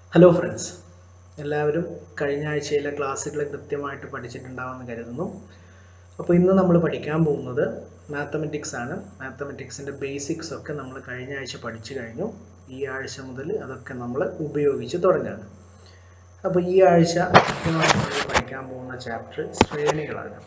Hello friends എല്ലാവരും കഴിഞ്ഞ ആഴ്ചയിലെ ക്ലാസ്സുകൾ കൃത്യമായിട്ട് പഠിച്ചിട്ടുണ്ടാവുമെന്ന് കരുതുന്നു അപ്പോൾ ഇന്ന് നമ്മൾ പഠിക്കാൻ പോകുന്നത് മാത്തമെറ്റിക്സ് ആണ് മാത്തമെറ്റിക്സിൻ്റെ ബേസിക്സ് ഒക്കെ നമ്മൾ കഴിഞ്ഞ ആഴ്ച പഠിച്ചു കഴിഞ്ഞു ഈ ആഴ്ച മുതൽ അതൊക്കെ നമ്മൾ ഉപയോഗിച്ച് തുടങ്ങുകയാണ് അപ്പോൾ ഈ ആഴ്ച കൃത്യമായിട്ട് നമ്മൾ പഠിക്കാൻ പോകുന്ന ചാപ്റ്റർ ശ്രേണികളാണ്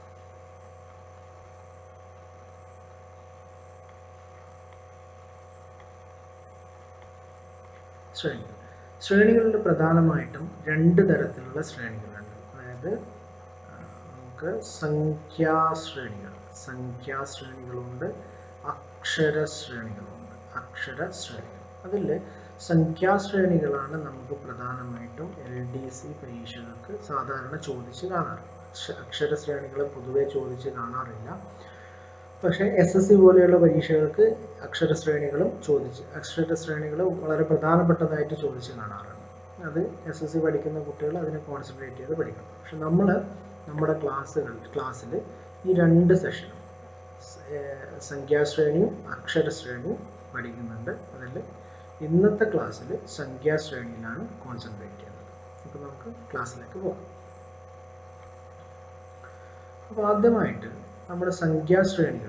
ശ്രേണികൾ ശ്രേണികളിൽ പ്രധാനമായിട്ടും രണ്ട് തരത്തിലുള്ള ശ്രേണികളുണ്ട് അതായത് ആ, നമുക്ക് സംഖ്യാശ്രേണികൾ സംഖ്യാശ്രേണികളുണ്ട് അക്ഷര ശ്രേണികളുണ്ട് അക്ഷര ശ്രേണികൾ അതിൽ സംഖ്യാശ്രേണികളാണ് നമുക്ക് പ്രധാനമായിട്ടും എൽ ഡി സി പരീക്ഷകൾക്ക് സാധാരണ ചോദിച്ച് കാണാറ് അക്ഷ- അക്ഷര ശ്രേണികൾ പൊതുവെ ചോദിച്ച് കാണാറില്ല പക്ഷേ എസ് എസ് സി പോലെയുള്ള പരീക്ഷകൾക്ക് അക്ഷര ശ്രേണികളും ചോദിച്ച് അക്ഷര ശ്രേണികൾ വളരെ പ്രധാനപ്പെട്ടതായിട്ട് ചോദിച്ച് കാണാറുണ്ട് അത് എസ് എസ് സി പഠിക്കുന്ന കുട്ടികൾ അതിനെ കോൺസെൻട്രേറ്റ് ചെയ്ത് പഠിക്കണം പക്ഷെ നമ്മൾ നമ്മുടെ ക്ലാസ്സുകൾ ക്ലാസ്സിൽ ഈ രണ്ട് സെഷനും സംഖ്യാശ്രേണിയും അക്ഷരശ്രേണിയും പഠിക്കുന്നുണ്ട് അതിൽ ഇന്നത്തെ ക്ലാസ്സിൽ സംഖ്യാശ്രേണിയിലാണ് കോൺസെൻട്രേറ്റ് ചെയ്യുന്നത് അപ്പോൾ നമുക്ക് ക്ലാസ്സിലേക്ക് പോകാം അപ്പോൾ ആദ്യമായിട്ട് നമ്മുടെ സംഖ്യാശ്രേണികളിൽ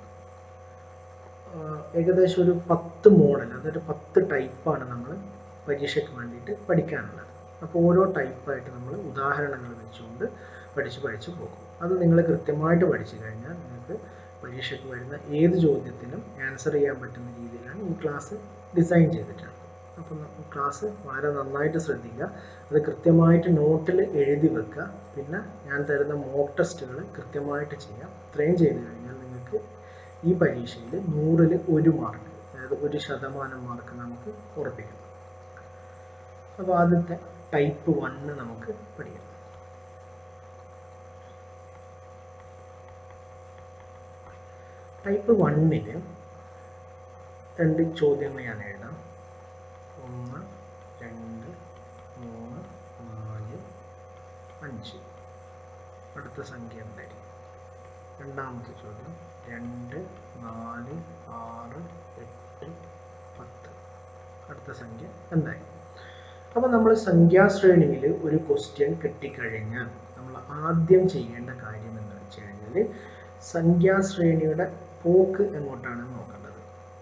ഏകദേശം ഒരു പത്ത് മോഡൽ അതായത് പത്ത് ടൈപ്പാണ് നമ്മൾ പരീക്ഷയ്ക്ക് വേണ്ടിയിട്ട് പഠിക്കാനുള്ളത് അപ്പോൾ ഓരോ ടൈപ്പായിട്ട് നമ്മൾ ഉദാഹരണങ്ങൾ വെച്ചുകൊണ്ട് പഠിച്ച് പഠിച്ച് പോകും അത് നിങ്ങൾ കൃത്യമായിട്ട് പഠിച്ചു കഴിഞ്ഞാൽ നിങ്ങൾക്ക് പരീക്ഷയ്ക്ക് വരുന്ന ഏത് ചോദ്യത്തിനും ആൻസർ ചെയ്യാൻ പറ്റുന്ന രീതിയിലാണ് ഈ ക്ലാസ് ഡിസൈൻ ചെയ്തിട്ടുള്ളത് അപ്പം ക്ലാസ് വളരെ നന്നായിട്ട് ശ്രദ്ധിക്കുക അത് കൃത്യമായിട്ട് നോട്ടിൽ എഴുതി വെക്കുക പിന്നെ ഞാൻ തരുന്ന മോക്ക് ടെസ്റ്റുകൾ കൃത്യമായിട്ട് ചെയ്യാം ഇത്രയും ചെയ്ത് കഴിഞ്ഞാൽ നിങ്ങൾക്ക് ഈ പരീക്ഷയിൽ നൂറിൽ ഒരു മാർക്ക് അതായത് ഒരു ശതമാനം മാർക്ക് നമുക്ക് ഉറപ്പിക്കാം അപ്പോൾ ആദ്യത്തെ ടൈപ്പ് വണ്ണ് നമുക്ക് പഠിക്കാം ടൈപ്പ് വണ്ണിൽ രണ്ട് ചോദ്യങ്ങൾ ഞാൻ എഴുതാം ഒന്ന് രണ്ട് മൂന്ന് നാല് അഞ്ച് അടുത്ത സംഖ്യ എന്തായിരിക്കും രണ്ടാമത്തെ ചോദ്യം രണ്ട് നാല് ആറ് എട്ട് പത്ത് അടുത്ത സംഖ്യ എന്തായിരിക്കും അപ്പോൾ നമ്മൾ സംഖ്യാശ്രേണിയിൽ ഒരു ക്വസ്റ്റ്യൻ കിട്ടിക്കഴിഞ്ഞാൽ നമ്മൾ ആദ്യം ചെയ്യേണ്ട കാര്യം എന്ന് വെച്ച് കഴിഞ്ഞാൽ സംഖ്യാശ്രേണിയുടെ പോക്ക് എങ്ങോട്ടാണ് നോക്കേണ്ടത്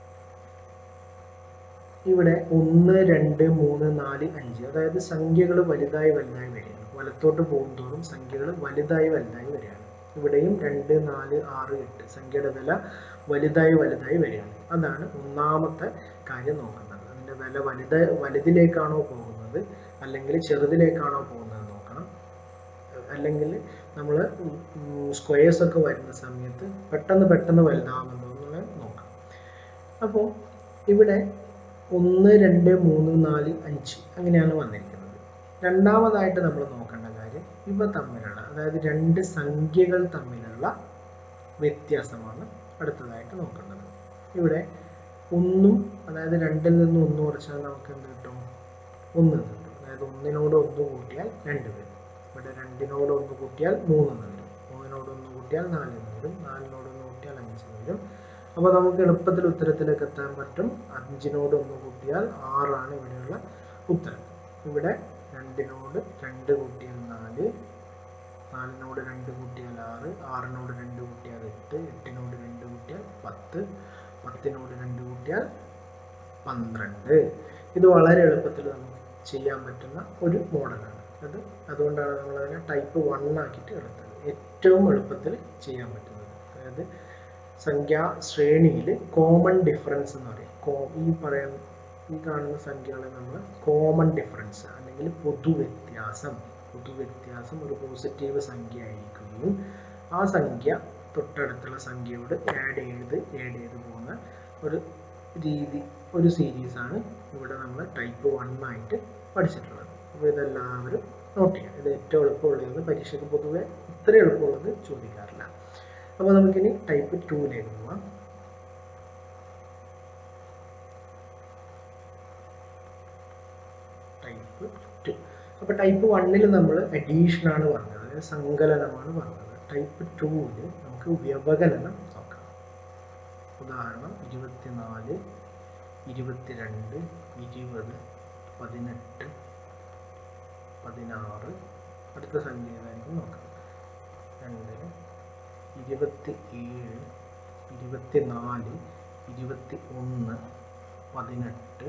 ഇവിടെ ഒന്ന് രണ്ട് മൂന്ന് നാല് അഞ്ച് അതായത് സംഖ്യകൾ വലുതായി വലുതായി വരികയാണ് വലത്തോട്ട് പോകുന്തോറും സംഖ്യകൾ വലുതായി വലുതായി വരികയാണ് ഇവിടെയും രണ്ട് നാല് ആറ് എട്ട് സംഖ്യയുടെ വില വലുതായി വലുതായി വരികയാണ് അതാണ് ഒന്നാമത്തെ കാര്യം നോക്കേണ്ടത് അതിൻ്റെ വില വലുത വലുതിലേക്കാണോ പോകുന്നത് അല്ലെങ്കിൽ ചെറുതിലേക്കാണോ പോകുന്നത് നോക്കണം അല്ലെങ്കിൽ നമ്മൾ സ്ക്വയേഴ്സ് ഒക്കെ വരുന്ന സമയത്ത് പെട്ടെന്ന് പെട്ടെന്ന് വലുതാവുന്നുണ്ടോ എന്നുള്ളത് നോക്കാം അപ്പോൾ ഇവിടെ ഒന്ന് രണ്ട് മൂന്ന് നാല് അഞ്ച് അങ്ങനെയാണ് വന്നിരിക്കുന്നത് രണ്ടാമതായിട്ട് നമ്മൾ നോക്കേണ്ട കാര്യം ഇവ തമ്മിലുള്ള അതായത് രണ്ട് സംഖ്യകൾ തമ്മിലുള്ള വ്യത്യാസമാണ് അടുത്തതായിട്ട് നോക്കേണ്ടത് ഇവിടെ ഒന്നും അതായത് രണ്ടിൽ നിന്ന് ഒന്ന് കുറച്ചാൽ നമുക്ക് എന്ത് കിട്ടും ഒന്ന് കിട്ടും അതായത് ഒന്നിനോട് ഒന്ന് കൂട്ടിയാൽ രണ്ട് വരും ഇവിടെ രണ്ടിനോട് ഒന്ന് കൂട്ടിയാൽ മൂന്നെന്ന് വരും മൂന്നിനോട് ഒന്ന് കൂട്ടിയാൽ നാലെന്ന് വരും നാലിനോട് ഒന്ന് കൂട്ടിയാൽ അഞ്ചെന്ന് വരും അപ്പോൾ നമുക്ക് എളുപ്പത്തിൽ ഉത്തരത്തിലേക്ക് എത്താൻ പറ്റും അഞ്ചിനോട് ഒന്ന് കൂട്ടിയാൽ ആറാണ് ഇവിടെയുള്ള ഉത്തരം ഇവിടെ രണ്ടിനോട് രണ്ട് കൂട്ടിയാൽ നാല് നാലിനോട് രണ്ട് കൂട്ടിയാൽ ആറ് ആറിനോട് രണ്ട് കൂട്ടിയാൽ എട്ട് എട്ടിനോട് രണ്ട് കൂട്ടിയാൽ പത്ത് പത്തിനോട് രണ്ട് കൂട്ടിയാൽ പന്ത്രണ്ട് ഇത് വളരെ എളുപ്പത്തിൽ നമുക്ക് ചെയ്യാൻ പറ്റുന്ന ഒരു മോഡലാണ് അത് അതുകൊണ്ടാണ് നമ്മൾ അതിനെ ടൈപ്പ് വൺ ആക്കിയിട്ട് എടുത്തത് ഏറ്റവും എളുപ്പത്തിൽ ചെയ്യാൻ പറ്റുന്നത് അതായത് സംഖ്യാ ശ്രേണിയിൽ കോമൺ ഡിഫറൻസ് എന്ന് പറയും കോ ഈ പറയുന്ന ഈ കാണുന്ന സംഖ്യകളെ നമ്മൾ കോമൺ ഡിഫറൻസ് അല്ലെങ്കിൽ പൊതുവ്യത്യാസം പൊതുവ്യത്യാസം ഒരു പോസിറ്റീവ് സംഖ്യ ആയിരിക്കുകയും ആ സംഖ്യ തൊട്ടടുത്തുള്ള സംഖ്യയോട് ആഡ് ചെയ്ത് ആഡ് ചെയ്ത് പോകുന്ന ഒരു രീതി ഒരു സീരീസാണ് ഇവിടെ നമ്മൾ ടൈപ്പ് വൺ ആയിട്ട് പഠിച്ചിട്ടുള്ളത് അപ്പോൾ ഇതെല്ലാവരും നോട്ട് ചെയ്യാം ഇത് ഏറ്റവും എളുപ്പമുള്ളത് പരീക്ഷയ്ക്ക് പൊതുവെ ഇത്ര എളുപ്പമുള്ളത് ചോദിക്കാറില്ല അപ്പോൾ നമുക്കിനി ടൈപ്പ് ടൂയിലേക്ക് പോവാം ടൈപ്പ് ടു അപ്പോൾ ടൈപ്പ് വണ്ണിൽ നമ്മൾ അഡീഷൻ ആണ് പറഞ്ഞത് അതായത് സങ്കലനമാണ് പറഞ്ഞത് ടൈപ്പ് ടൂവിൽ നമുക്ക് വ്യവകലനം നോക്കാം ഉദാഹരണം ഇരുപത്തിനാല് ഇരുപത്തിരണ്ട് ഇരുപത് പതിനെട്ട് പതിനാറ് അടുത്ത സംഖ്യ ഏതായിരിക്കും നോക്കാം രണ്ട് ഇരുപത്തി ഏഴ് ഇരുപത്തി നാല് ഇരുപത്തി ഒന്ന് പതിനെട്ട്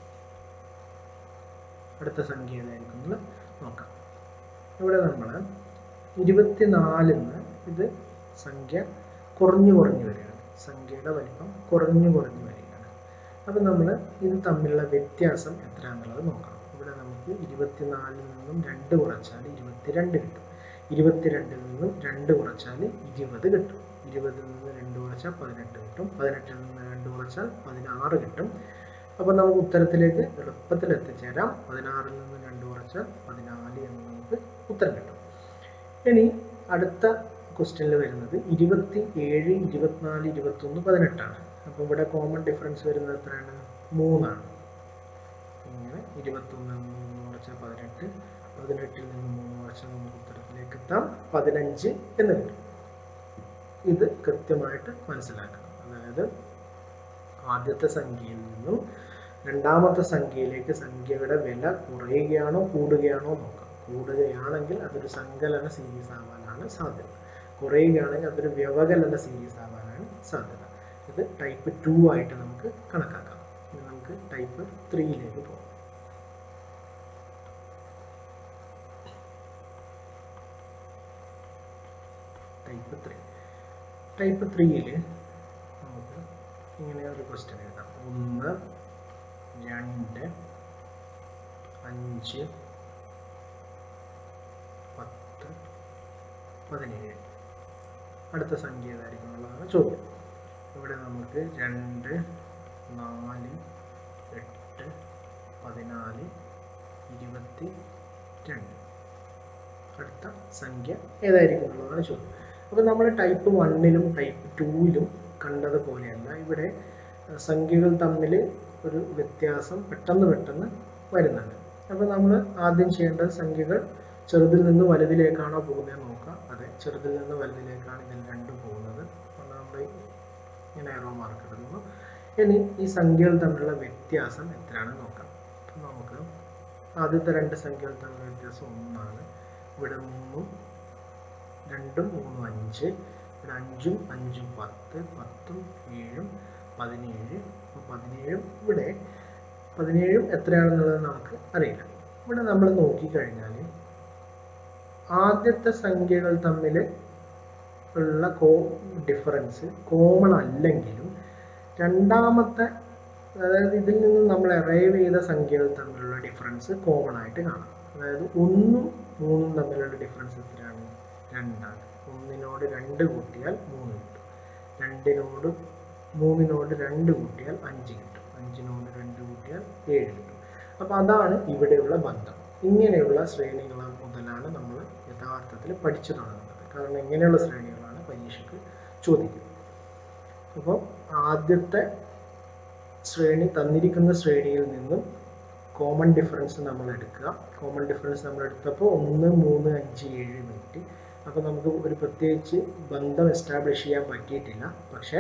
അടുത്ത സംഖ്യ ഏതായിരിക്കും എന്ന് നോക്കാം ഇവിടെ നമ്മൾ ഇരുപത്തിനാലിന്ന് ഇത് സംഖ്യ കുറഞ്ഞു കുറഞ്ഞു വരികയാണ് സംഖ്യയുടെ വലിപ്പം കുറഞ്ഞു കുറഞ്ഞു വരികയാണ് അപ്പം നമ്മൾ ഇത് തമ്മിലുള്ള വ്യത്യാസം എത്രയാണെന്നുള്ളത് നോക്കണം ഇവിടെ നമുക്ക് ഇരുപത്തിനാലിൽ നിന്നും രണ്ട് കുറച്ചാൽ ഇരുപത്തിരണ്ട് കിട്ടും ഇരുപത്തിരണ്ടിൽ നിന്നും രണ്ട് കുറച്ചാൽ ഇരുപത് കിട്ടും ഇരുപതിൽ നിന്ന് രണ്ട് കുറച്ചാൽ പതിനെട്ട് കിട്ടും പതിനെട്ടിൽ നിന്ന് രണ്ട് കുറച്ചാൽ പതിനാറ് കിട്ടും അപ്പോൾ നമുക്ക് ഉത്തരത്തിലേക്ക് എളുപ്പത്തിൽ എത്തിച്ചേരാം പതിനാറിൽ നിന്ന് രണ്ട് കുറച്ചാൽ പതിനാല് എന്ന് നമുക്ക് ഉത്തരം കിട്ടും ഇനി അടുത്ത ക്വസ്റ്റ്യനിൽ വരുന്നത് ഇരുപത്തി ഏഴ് ഇരുപത്തിനാല് ഇരുപത്തൊന്ന് പതിനെട്ടാണ് അപ്പോൾ ഇവിടെ കോമൺ ഡിഫറൻസ് വരുന്നത് എത്രയാണ് മൂന്നാണ് ഇങ്ങനെ ഇരുപത്തൊന്നിൽ നിന്ന് മൂന്ന് കുറച്ചാൽ പതിനെട്ട് പതിനെട്ടിൽ നിന്ന് മൂന്ന് കുറച്ചാൽ നമുക്ക് ഉത്തരത്തിലേക്ക് എത്താം പതിനഞ്ച് എന്ന് കിട്ടും ഇത് കൃത്യമായിട്ട് മനസ്സിലാക്കണം അതായത് ആദ്യത്തെ സംഖ്യയിൽ നിന്നും രണ്ടാമത്തെ സംഖ്യയിലേക്ക് സംഖ്യയുടെ വില കുറയുകയാണോ കൂടുകയാണോ നോക്കാം കൂടുകയാണെങ്കിൽ അതൊരു സങ്കലന സീരീസ് ആവാനാണ് സാധ്യത കുറയുകയാണെങ്കിൽ അതൊരു വ്യവകലന സീരീസ് ആവാനാണ് സാധ്യത ഇത് ടൈപ്പ് ടു ആയിട്ട് നമുക്ക് കണക്കാക്കാം ഇനി നമുക്ക് ടൈപ്പ് ത്രീയിലേക്ക് പോകാം ടൈപ്പ് ത്രീ ടൈപ്പ് ത്രീയിൽ നമുക്ക് ഇങ്ങനെ ഒരു ക്വസ്റ്റ്യൻ എഴുതാം ഒന്ന് രണ്ട് അഞ്ച് പത്ത് പതിനേഴ് അടുത്ത സംഖ്യ ഏതായിരിക്കും എന്നുള്ളതാണ് ചോദ്യം ഇവിടെ നമുക്ക് രണ്ട് നാല് എട്ട് പതിനാല് ഇരുപത്തി രണ്ട് അടുത്ത സംഖ്യ ഏതായിരിക്കും എന്നുള്ളതാണ് ചോദ്യം അപ്പോൾ നമ്മൾ ടൈപ്പ് വണ്ണിലും ടൈപ്പ് ടൂവിലും കണ്ടതുപോലെയല്ല ഇവിടെ സംഖ്യകൾ തമ്മിൽ ഒരു വ്യത്യാസം പെട്ടെന്ന് പെട്ടെന്ന് വരുന്നുണ്ട് അപ്പോൾ നമ്മൾ ആദ്യം ചെയ്യേണ്ടത് സംഖ്യകൾ ചെറുതിൽ നിന്ന് വലുതിലേക്കാണോ പോകുന്നത് നോക്കാം അതെ ചെറുതിൽ നിന്ന് വലുതിലേക്കാണ് ഇതിൽ രണ്ടും പോകുന്നത് അപ്പോൾ നമ്മൾ ഇങ്ങനെ ഏറോ മാർക്ക് ഇടുന്നു ഇനി ഈ സംഖ്യകൾ തമ്മിലുള്ള വ്യത്യാസം എത്രയാണെന്ന് നോക്കാം അപ്പോൾ നമുക്ക് ആദ്യത്തെ രണ്ട് സംഖ്യകൾ തമ്മിലുള്ള വ്യത്യാസം ഒന്നാണ് ഇവിടെ മൂന്നും രണ്ടും മൂന്നും അഞ്ച് ഇവിടെ അഞ്ചും അഞ്ചും പത്ത് പത്തും ഏഴും പതിനേഴ് അപ്പോൾ പതിനേഴും ഇവിടെ പതിനേഴും എത്രയാണെന്നുള്ളത് നമുക്ക് അറിയില്ല ഇവിടെ നമ്മൾ നോക്കിക്കഴിഞ്ഞാൽ ആദ്യത്തെ സംഖ്യകൾ തമ്മിൽ ഉള്ള കോ ഡിഫറൻസ് കോമൺ അല്ലെങ്കിലും രണ്ടാമത്തെ അതായത് ഇതിൽ നിന്ന് നമ്മൾ അറൈവ് ചെയ്ത സംഖ്യകൾ തമ്മിലുള്ള ഡിഫറൻസ് കോമൺ ആയിട്ട് കാണാം അതായത് ഒന്നും മൂന്നും തമ്മിലുള്ള ഡിഫറൻസ് എത്രയാണ് രണ്ടാണ് ഒന്നിനോട് രണ്ട് കൂട്ടിയാൽ മൂന്ന് കിട്ടും രണ്ടിനോട് മൂന്നിനോട് രണ്ട് കൂട്ടിയാൽ അഞ്ച് കിട്ടും അഞ്ചിനോട് രണ്ട് കൂട്ടിയാൽ ഏഴ് കിട്ടും അപ്പോൾ അതാണ് ഇവിടെയുള്ള ബന്ധം ഇങ്ങനെയുള്ള ശ്രേണികൾ മുതലാണ് നമ്മൾ യഥാർത്ഥത്തിൽ പഠിച്ചു തുടങ്ങുന്നത് കാരണം ഇങ്ങനെയുള്ള ശ്രേണികളാണ് പരീക്ഷയ്ക്ക് ചോദിക്കുന്നത് അപ്പോൾ ആദ്യത്തെ ശ്രേണി തന്നിരിക്കുന്ന ശ്രേണിയിൽ നിന്നും കോമൺ ഡിഫറൻസ് നമ്മൾ എടുക്കുക കോമൺ ഡിഫറൻസ് നമ്മൾ എടുത്തപ്പോൾ ഒന്ന് മൂന്ന് അഞ്ച് ഏഴ് മിനിറ്റ് അപ്പോൾ നമുക്ക് ഒരു പ്രത്യേകിച്ച് ബന്ധം എസ്റ്റാബ്ലിഷ് ചെയ്യാൻ പറ്റിയിട്ടില്ല പക്ഷേ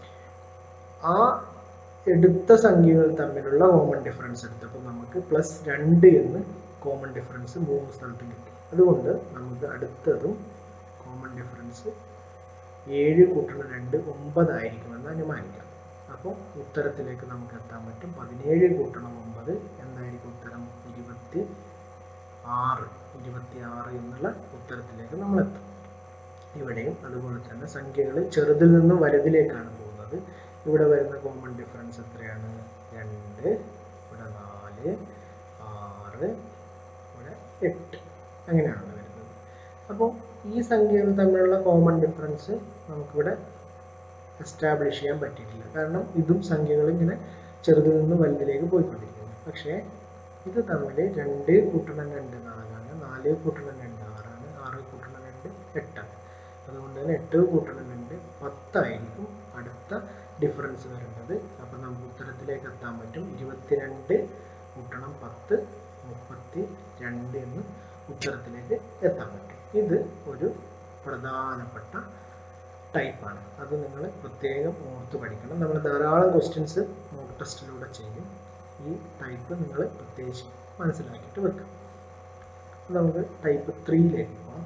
ആ എടുത്ത സംഖ്യകൾ തമ്മിലുള്ള കോമൺ ഡിഫറൻസ് എടുത്തപ്പോൾ നമുക്ക് പ്ലസ് രണ്ട് എന്ന് കോമൺ ഡിഫറൻസ് മൂന്ന് സ്ഥലത്തും കിട്ടി അതുകൊണ്ട് നമുക്ക് അടുത്തതും കോമൺ ഡിഫറൻസ് ഏഴ് കൂട്ടണ രണ്ട് ഒമ്പതായിരിക്കുമെന്ന് അനുമാനിക്കാം അപ്പോൾ ഉത്തരത്തിലേക്ക് നമുക്ക് എത്താൻ പറ്റും പതിനേഴ് കൂട്ടണം ഒമ്പത് എന്തായിരിക്കും ഉത്തരം ഇരുപത്തി ആറ് ഇരുപത്തി ആറ് എന്നുള്ള ഉത്തരത്തിലേക്ക് നമ്മൾ എത്തും ഇവിടെയും അതുപോലെ തന്നെ സംഖ്യകൾ ചെറുതിൽ നിന്ന് വലുതിലേക്കാണ് പോകുന്നത് ഇവിടെ വരുന്ന കോമൺ ഡിഫറൻസ് എത്രയാണ് രണ്ട് ഇവിടെ നാല് ആറ് ഇവിടെ എട്ട് അങ്ങനെയാണ് വരുന്നത് അപ്പോൾ ഈ സംഖ്യകൾ തമ്മിലുള്ള കോമൺ ഡിഫറൻസ് നമുക്കിവിടെ എസ്റ്റാബ്ലിഷ് ചെയ്യാൻ പറ്റിയിട്ടില്ല കാരണം ഇതും സംഖ്യകൾ ഇങ്ങനെ ചെറുതിൽ നിന്ന് വലുതിലേക്ക് പോയിക്കൊണ്ടിരിക്കുന്നു പക്ഷേ ഇത് തമ്മിൽ രണ്ട് കൂട്ടണം രണ്ട് നാലാണ് നാല് കൂട്ടണം രണ്ട് ആറാണ് ആറ് കൂട്ടണം രണ്ട് എട്ടാണ് അതുകൊണ്ട് തന്നെ എട്ട് കൂട്ടണം രണ്ട് പത്തായിരിക്കും അടുത്ത ഡിഫറൻസ് വരേണ്ടത് അപ്പം നമുക്ക് ഉത്തരത്തിലേക്ക് എത്താൻ പറ്റും ഇരുപത്തിരണ്ട് കൂട്ടണം പത്ത് മുപ്പത്തി രണ്ട് എന്ന് ഉത്തരത്തിലേക്ക് എത്താൻ പറ്റും ഇത് ഒരു പ്രധാനപ്പെട്ട ടൈപ്പാണ് അത് നിങ്ങൾ പ്രത്യേകം ഓർത്ത് പഠിക്കണം നമ്മൾ ധാരാളം ക്വസ്റ്റ്യൻസ് മോക്ക് ടെസ്റ്റിലൂടെ ചെയ്യും ഈ ടൈപ്പ് നിങ്ങൾ പ്രത്യേകിച്ച് മനസ്സിലാക്കിയിട്ട് വെക്കാം നമുക്ക് ടൈപ്പ് ത്രീയിലേക്ക് പോകാം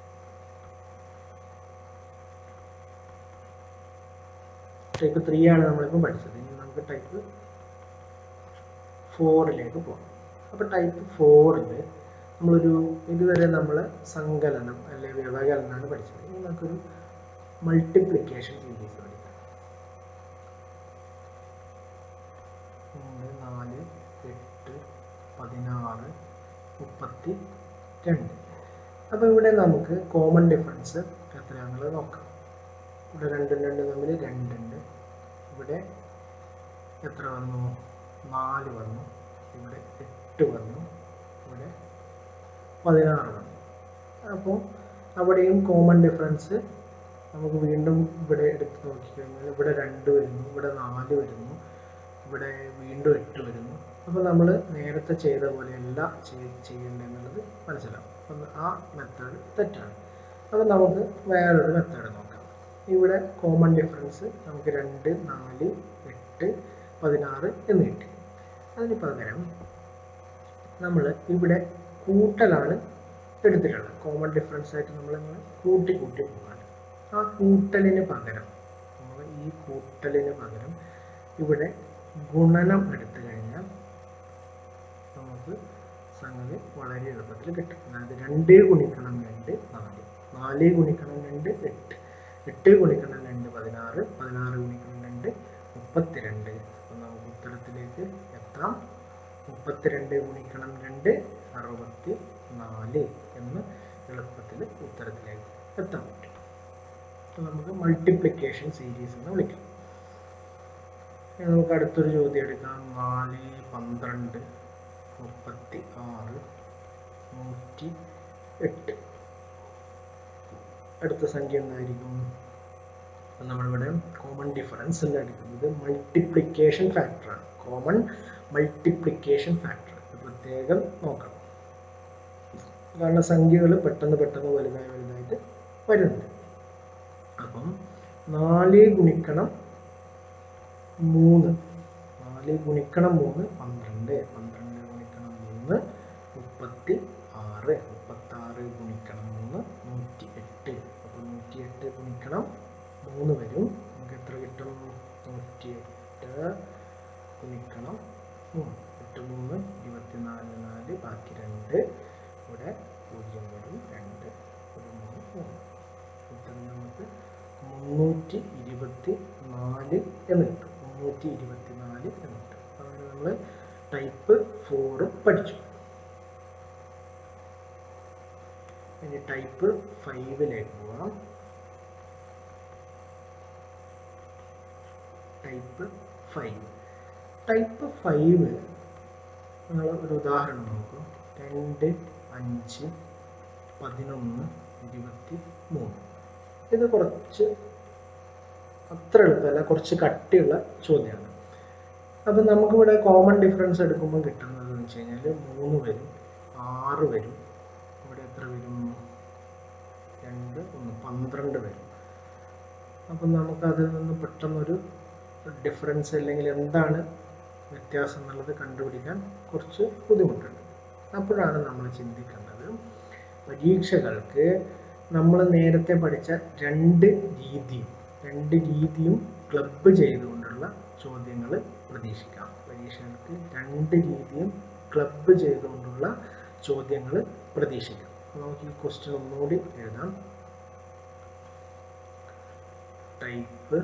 ടൈപ്പ് ത്രീ ആണ് നമ്മളിപ്പോൾ പഠിച്ചത് ഇനി നമുക്ക് ടൈപ്പ് ഫോറിലേക്ക് പോകാം അപ്പോൾ ടൈപ്പ് ഫോറിൽ നമ്മളൊരു ഇതുവരെ നമ്മൾ സങ്കലനം അല്ലെങ്കിൽ വ്യവകലനമാണ് പഠിച്ചത് ഇനി നമുക്കൊരു മൾട്ടിപ്ലിക്കേഷൻ സീരീസ് പഠിക്കാം മൂന്ന് നാല് എട്ട് പതിനാറ് മുപ്പത്തി രണ്ട് അപ്പോൾ ഇവിടെ നമുക്ക് കോമൺ ഡിഫറൻസ് എത്രയാണെന്നുള്ളത് നോക്കാം ഇവിടെ രണ്ടും രണ്ടും തമ്മിൽ രണ്ടുണ്ട് ഇവിടെ എത്ര വന്നു നാല് വന്നു ഇവിടെ എട്ട് വന്നു ഇവിടെ പതിനാറ് വന്നു അപ്പോൾ അവിടെയും കോമൺ ഡിഫറൻസ് നമുക്ക് വീണ്ടും ഇവിടെ എടുത്ത് നോക്കിക്കഴിഞ്ഞാൽ ഇവിടെ രണ്ട് വരുന്നു ഇവിടെ നാല് വരുന്നു ഇവിടെ വീണ്ടും എട്ട് വരുന്നു അപ്പോൾ നമ്മൾ നേരത്തെ ചെയ്ത പോലെയല്ല ചെയ്യേണ്ടതെന്നുള്ളത് മനസ്സിലാവും അപ്പം ആ മെത്തേഡ് തെറ്റാണ് അപ്പോൾ നമുക്ക് വേറൊരു മെത്തേഡ് നോക്കാം ഇവിടെ കോമൺ ഡിഫറൻസ് നമുക്ക് രണ്ട് നാല് എട്ട് പതിനാറ് എന്ന് കിട്ടി അതിന് പകരം നമ്മൾ ഇവിടെ കൂട്ടലാണ് എടുത്തിട്ടുള്ളത് കോമൺ ഡിഫറൻസ് ആയിട്ട് നമ്മൾ കൂട്ടി കൂട്ടി പോകാണ് ആ കൂട്ടലിന് പകരം നമ്മൾ ഈ കൂട്ടലിന് പകരം ഇവിടെ ഗുണനം എടുത്തു കഴിഞ്ഞാൽ നമുക്ക് സംഗതി വളരെ എളുപ്പത്തിൽ കിട്ടും അതായത് രണ്ട് ഗുണിക്കണം രണ്ട് നാല് നാല് ഗുണിക്കണം രണ്ട് എട്ട് എട്ട് ഗുണിക്കണം രണ്ട് പതിനാറ് പതിനാറ് ഗുണിക്കണം രണ്ട് മുപ്പത്തിരണ്ട് അപ്പം നമുക്ക് ഉത്തരത്തിലേക്ക് എത്താം മുപ്പത്തിരണ്ട് ഗുണിക്കണം രണ്ട് അറുപത്തി നാല് എന്ന് എളുപ്പത്തിൽ ഉത്തരത്തിലേക്ക് എത്താൻ പറ്റും അപ്പോൾ നമുക്ക് മൾട്ടിപ്ലിക്കേഷൻ സീരീസ് എന്ന് വിളിക്കാം ഇനി നമുക്ക് അടുത്തൊരു ചോദ്യം എടുക്കാം നാല് പന്ത്രണ്ട് മുപ്പത്തി ആറ് നൂറ്റി എട്ട് അടുത്ത സംഖ്യ എന്തായിരിക്കും അപ്പം നമ്മളിവിടെ കോമൺ ഡിഫറൻസ് എന്ന് എടുക്കുന്നത് മൾട്ടിപ്ലിക്കേഷൻ ഫാക്ടറാണ് കോമൺ മൾട്ടിപ്ലിക്കേഷൻ ഫാക്ടർ പ്രത്യേകം നോക്കണം കാരണം സംഖ്യകൾ പെട്ടെന്ന് പെട്ടെന്ന് വലുതായി വലുതായിട്ട് വരുന്നുണ്ട് അപ്പം നാല് ഗുണിക്കണം മൂന്ന് നാല് ഗുണിക്കണം മൂന്ന് പന്ത്രണ്ട് പന്ത്രണ്ട് ഗുണിക്കണം മൂന്ന് മുപ്പത്തി ആറ് മുപ്പത്തി ആറ് ഗുണിക്കണം മൂന്ന് നൂറ്റി എട്ട് അപ്പോൾ നൂറ്റി എട്ട് ഗുണിക്കണം മൂന്ന് വരും നമുക്ക് എത്ര കിട്ടും നൂറ്റി എട്ട് ഗുണിക്കണം മൂന്ന് എട്ട് മൂന്ന് ഇരുപത്തിനാല് നാല് ബാക്കി രണ്ട് ഇവിടെ പൂജ്യം വരും രണ്ട് ഒരു മൂന്ന് മൂന്ന് ഉത്തരം നമുക്ക് മുന്നൂറ്റി ഇരുപത്തി നാല് എന്ന് കിട്ടും മുന്നൂറ്റി ഇരുപത്തി നാല് എന്ന് കിട്ടും അങ്ങനെ നമ്മൾ ടൈപ്പ് ഫോറ് പഠിച്ചു ഇനി ടൈപ്പ് ഫൈവിലേക്ക് പോകാം ടൈപ്പ് ഫൈവ് ടൈപ്പ് ഫൈവ് നിങ്ങൾ ഒരു ഉദാഹരണം നോക്കൂ രണ്ട് അഞ്ച് പതിനൊന്ന് ഇരുപത്തി മൂന്ന് ഇത് കുറച്ച് അത്ര എളുപ്പമല്ല കുറച്ച് കട്ടിയുള്ള ചോദ്യമാണ് അപ്പം നമുക്കിവിടെ കോമൺ ഡിഫറൻസ് എടുക്കുമ്പോൾ കിട്ടുന്നത് എന്ന് വെച്ച് കഴിഞ്ഞാൽ മൂന്ന് വരും ആറ് വരും ഇവിടെ എത്ര വരും രണ്ട് ഒന്ന് പന്ത്രണ്ട് വരും അപ്പം നമുക്ക് അതിൽ നിന്ന് പെട്ടെന്നൊരു ഡിഫറൻസ് അല്ലെങ്കിൽ എന്താണ് വ്യത്യാസം എന്നുള്ളത് കണ്ടുപിടിക്കാൻ കുറച്ച് ബുദ്ധിമുട്ടുണ്ട് അപ്പോഴാണ് നമ്മൾ ചിന്തിക്കേണ്ടത് പരീക്ഷകൾക്ക് നമ്മൾ നേരത്തെ പഠിച്ച രണ്ട് രീതിയും രണ്ട് രീതിയും ക്ലബ്ബ് ചെയ്തുകൊണ്ടുള്ള ചോദ്യങ്ങൾ പ്രതീക്ഷിക്കാം പരീക്ഷകൾക്ക് രണ്ട് രീതിയും ക്ലബ്ബ് ചെയ്തുകൊണ്ടുള്ള ചോദ്യങ്ങൾ പ്രതീക്ഷിക്കാം നമുക്ക് ഈ ക്വസ്റ്റ്യൻ ഒന്നുകൂടി എഴുതാം ടൈപ്പ്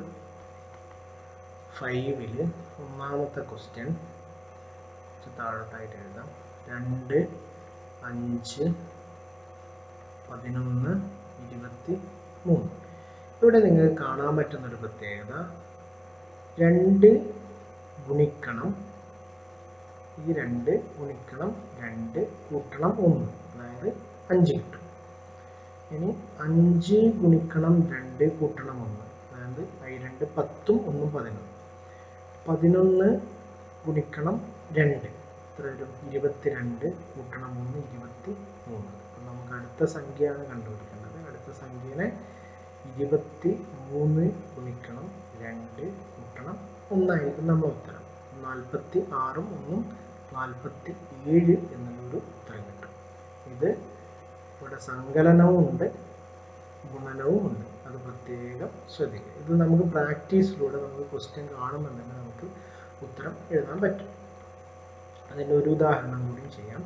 ഫൈവില് ഒന്നാമത്തെ ക്വസ്റ്റ്യൻ താഴോട്ടായിട്ട് എഴുതാം രണ്ട് അഞ്ച് പതിനൊന്ന് ഇരുപത്തി മൂന്ന് ഇവിടെ നിങ്ങൾക്ക് കാണാൻ പറ്റുന്ന ഒരു പ്രത്യേകത രണ്ട് ഗുണിക്കണം ഈ രണ്ട് ഗുണിക്കണം രണ്ട് കൂട്ടണം ഒന്ന് അതായത് അഞ്ച് കിട്ടും ഇനി അഞ്ച് ഗുണിക്കണം രണ്ട് കൂട്ടണം ഒന്ന് അതായത് ഈ രണ്ട് പത്തും ഒന്നും പതിനൊന്ന് പതിനൊന്ന് ഗുണിക്കണം രണ്ട് എത്ര വരും ഇരുപത്തിരണ്ട് കൂട്ടണം ഒന്ന് ഇരുപത്തി മൂന്ന് അപ്പം നമുക്ക് അടുത്ത സംഖ്യയാണ് കണ്ടുപിടിക്കേണ്ടത് അടുത്ത സംഖ്യനെ ഇരുപത്തി മൂന്ന് ഗുണിക്കണം രണ്ട് കൂട്ടണം ഒന്നായിരിക്കും നമ്മൾ ഉത്തരം നാൽപ്പത്തി ആറും ഒന്നും നാൽപ്പത്തി ഏഴ് എന്നുള്ളൊരു ഉത്തരം കിട്ടും ഇത് ഇവിടെ സങ്കലനവും ഉണ്ട് ഗുണനവും ഉണ്ട് അത് പ്രത്യേകം ശ്രദ്ധിക്കുക ഇത് നമുക്ക് പ്രാക്ടീസിലൂടെ നമുക്ക് ക്വസ്റ്റ്യൻ കാണുന്നുണ്ടെങ്കിൽ നമുക്ക് ഉത്തരം എഴുതാൻ പറ്റും അതിൻ്റെ ഒരു ഉദാഹരണം കൂടി ചെയ്യാം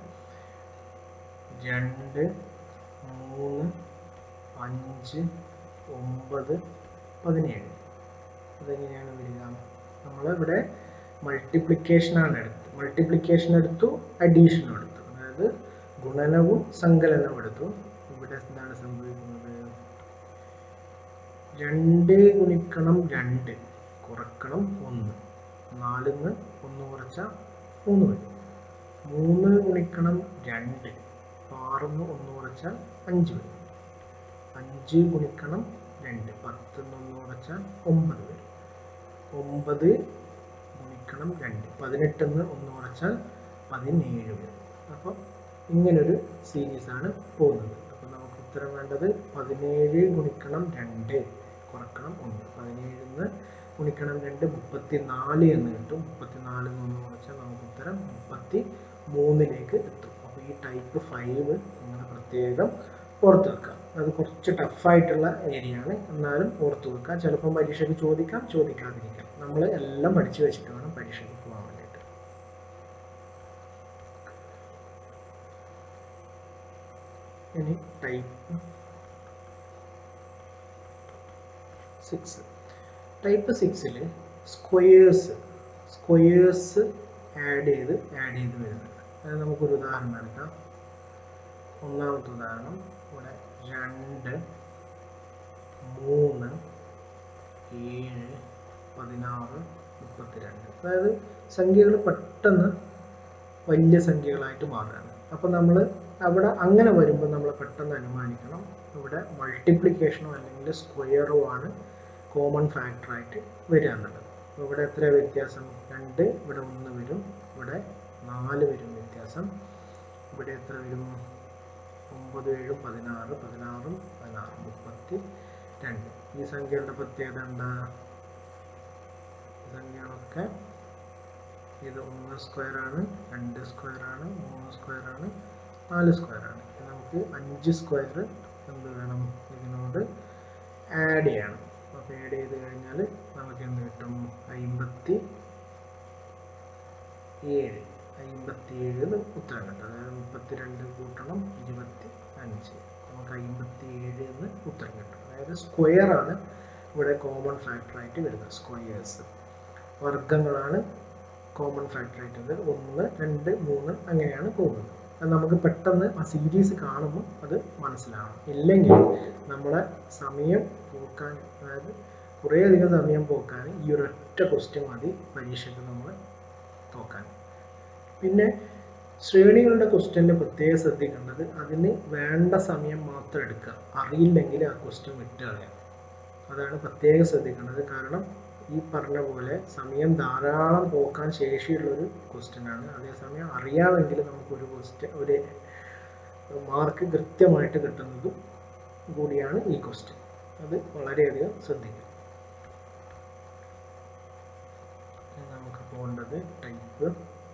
രണ്ട് മൂന്ന് അഞ്ച് ഒമ്പത് പതിനേഴ് അതെങ്ങനെയാണ് വരിക നമ്മളിവിടെ മൾട്ടിപ്ലിക്കേഷനാണ് എടുത്തത് മൾട്ടിപ്ലിക്കേഷൻ എടുത്തു അഡീഷനും എടുത്തു അതായത് ഗുണനവും സങ്കലനവും എടുത്തു ഇവിടെ എന്താണ് സംഭവിക്കുന്നത് രണ്ട് ഗുണിക്കണം രണ്ട് കുറക്കണം ഒന്ന് നാലിന്ന് ഒന്ന് കുറച്ചാൽ മൂന്ന് വരും മൂന്ന് ഗുണിക്കണം രണ്ട് ആറിന്ന് ഒന്ന് കുറച്ചാൽ അഞ്ച് വരും അഞ്ച് ഗുണിക്കണം രണ്ട് പത്തിന്ന് ഒന്ന് കുറച്ചാൽ ഒമ്പത് വരും ഒമ്പത് ഗുണിക്കണം രണ്ട് പതിനെട്ടിന്ന് ഒന്ന് കുറച്ചാൽ പതിനേഴ് വരും അപ്പം ഇങ്ങനൊരു സീരീസ് ആണ് പോകുന്നത് അപ്പം നമുക്ക് ഉത്തരം വേണ്ടത് പതിനേഴ് ഗുണിക്കണം രണ്ട് കുറക്കണം ഒന്ന് പതിനേഴിന്ന് ഗുണിക്കണം രണ്ട് മുപ്പത്തി നാല് എന്ന് കിട്ടും മുപ്പത്തി നാലിൽ നിന്ന് കുറച്ചാൽ നമുക്ക് ഉത്തരം മുപ്പത്തി മൂന്നിലേക്ക് എത്തും അപ്പോൾ ഈ ടൈപ്പ് ഫൈവ് നിങ്ങൾ പ്രത്യേകം ഓർത്ത് വെക്കാം അത് കുറച്ച് ടഫായിട്ടുള്ള ഏരിയ ആണ് എന്നാലും ഓർത്ത് വെക്കാം ചിലപ്പം പരീക്ഷയ്ക്ക് ചോദിക്കാം ചോദിക്കാതിരിക്കാം നമ്മൾ എല്ലാം പഠിച്ചു വെച്ചിട്ട് വേണം പരീക്ഷയ്ക്ക് പോകാൻ വേണ്ടിയിട്ട് ഇനി ടൈപ്പ് സിക്സ് ടൈപ്പ് സിക്സിൽ സ്ക്വയേഴ്സ് സ്ക്വയേഴ്സ് ആഡ് ചെയ്ത് ആഡ് ചെയ്ത് വരുന്നുണ്ട് അത് നമുക്കൊരു ഉദാഹരണം എടുക്കാം ഒന്നാമത്തെ ഉദാഹരണം ഇവിടെ രണ്ട് മൂന്ന് ഏഴ് പതിനാറ് മുപ്പത്തിരണ്ട് അതായത് സംഖ്യകൾ പെട്ടെന്ന് വലിയ സംഖ്യകളായിട്ട് മാറുകയാണ് അപ്പോൾ നമ്മൾ അവിടെ അങ്ങനെ വരുമ്പോൾ നമ്മൾ പെട്ടെന്ന് അനുമാനിക്കണം ഇവിടെ മൾട്ടിപ്ലിക്കേഷനോ അല്ലെങ്കിൽ സ്ക്വയറോ ആണ് കോമൺ ഫാക്ടറായിട്ട് വരിക എന്നുള്ളത് അപ്പോൾ ഇവിടെ എത്ര വ്യത്യാസം രണ്ട് ഇവിടെ ഒന്ന് വരും ഇവിടെ നാല് വരും വ്യത്യാസം ഇവിടെ എത്ര വരും ഒമ്പത് ഏഴും പതിനാറ് പതിനാറും പതിനാറ് മുപ്പത്തി രണ്ട് ഈ സംഖ്യകളുടെ പ്രത്യേകത എന്താ ഈ സംഖ്യകളൊക്കെ ഇത് ഒന്ന് സ്ക്വയർ ആണ് രണ്ട് സ്ക്വയർ ആണ് മൂന്ന് സ്ക്വയർ ആണ് നാല് സ്ക്വയർ ആണ് ഇത് നമുക്ക് അഞ്ച് സ്ക്വയർ എന്ത് വേണം ഇതിനോട് ആഡ് ചെയ്യണം അപ്പോൾ ആഡ് ചെയ്ത് കഴിഞ്ഞാൽ നമുക്ക് എന്ത് കിട്ടും അമ്പത്തി ഏഴ് അമ്പത്തി ഏഴ് എന്ന് ഉത്തരം കിട്ടും അതായത് മുപ്പത്തിരണ്ട് കൂട്ടണം ഇരുപത്തി അഞ്ച് നമുക്ക് അമ്പത്തി ഏഴ് എന്ന് ഉത്തരം കിട്ടും അതായത് സ്ക്വയർ ആണ് ഇവിടെ കോമൺ ഫാക്ടറായിട്ട് വരുന്നത് സ്ക്വയേഴ്സ് വർഗങ്ങളാണ് കോമൺ ഫാക്ടറായിട്ട് വരുന്നത് ഒന്ന് രണ്ട് മൂന്ന് അങ്ങനെയാണ് പോകുന്നത് അത് നമുക്ക് പെട്ടെന്ന് ആ സീരീസ് കാണുമ്പോൾ അത് മനസ്സിലാവണം ഇല്ലെങ്കിൽ നമ്മളെ സമയം പോക്കാൻ അതായത് കുറേയധികം സമയം പോക്കാൻ ഈ ഒരൊറ്റ ക്വസ്റ്റ്യൻ മതി പരീക്ഷയ്ക്ക് നമ്മൾ നോക്കാൻ പിന്നെ ശ്രേണികളുടെ ക്വസ്റ്റ്യനിൽ പ്രത്യേകം ശ്രദ്ധിക്കേണ്ടത് അതിന് വേണ്ട സമയം മാത്രം എടുക്കുക അറിയില്ലെങ്കിൽ ആ ക്വസ്റ്റ്യൻ വിട്ട് കളയാം അതാണ് പ്രത്യേകം ശ്രദ്ധിക്കേണ്ടത് കാരണം ഈ പറഞ്ഞ പോലെ സമയം ധാരാളം പോക്കാൻ ശേഷിയുള്ളൊരു ക്വസ്റ്റ്യൻ ആണ് അതേസമയം അറിയാമെങ്കിൽ നമുക്കൊരു ക്വസ്റ്റ്യൻ ഒരു മാർക്ക് കൃത്യമായിട്ട് കിട്ടുന്നതും കൂടിയാണ് ഈ ക്വസ്റ്റ്യൻ അത് വളരെയധികം ശ്രദ്ധിക്കുക ഇനി നമുക്ക് പോകേണ്ടത് ടൈപ്പ്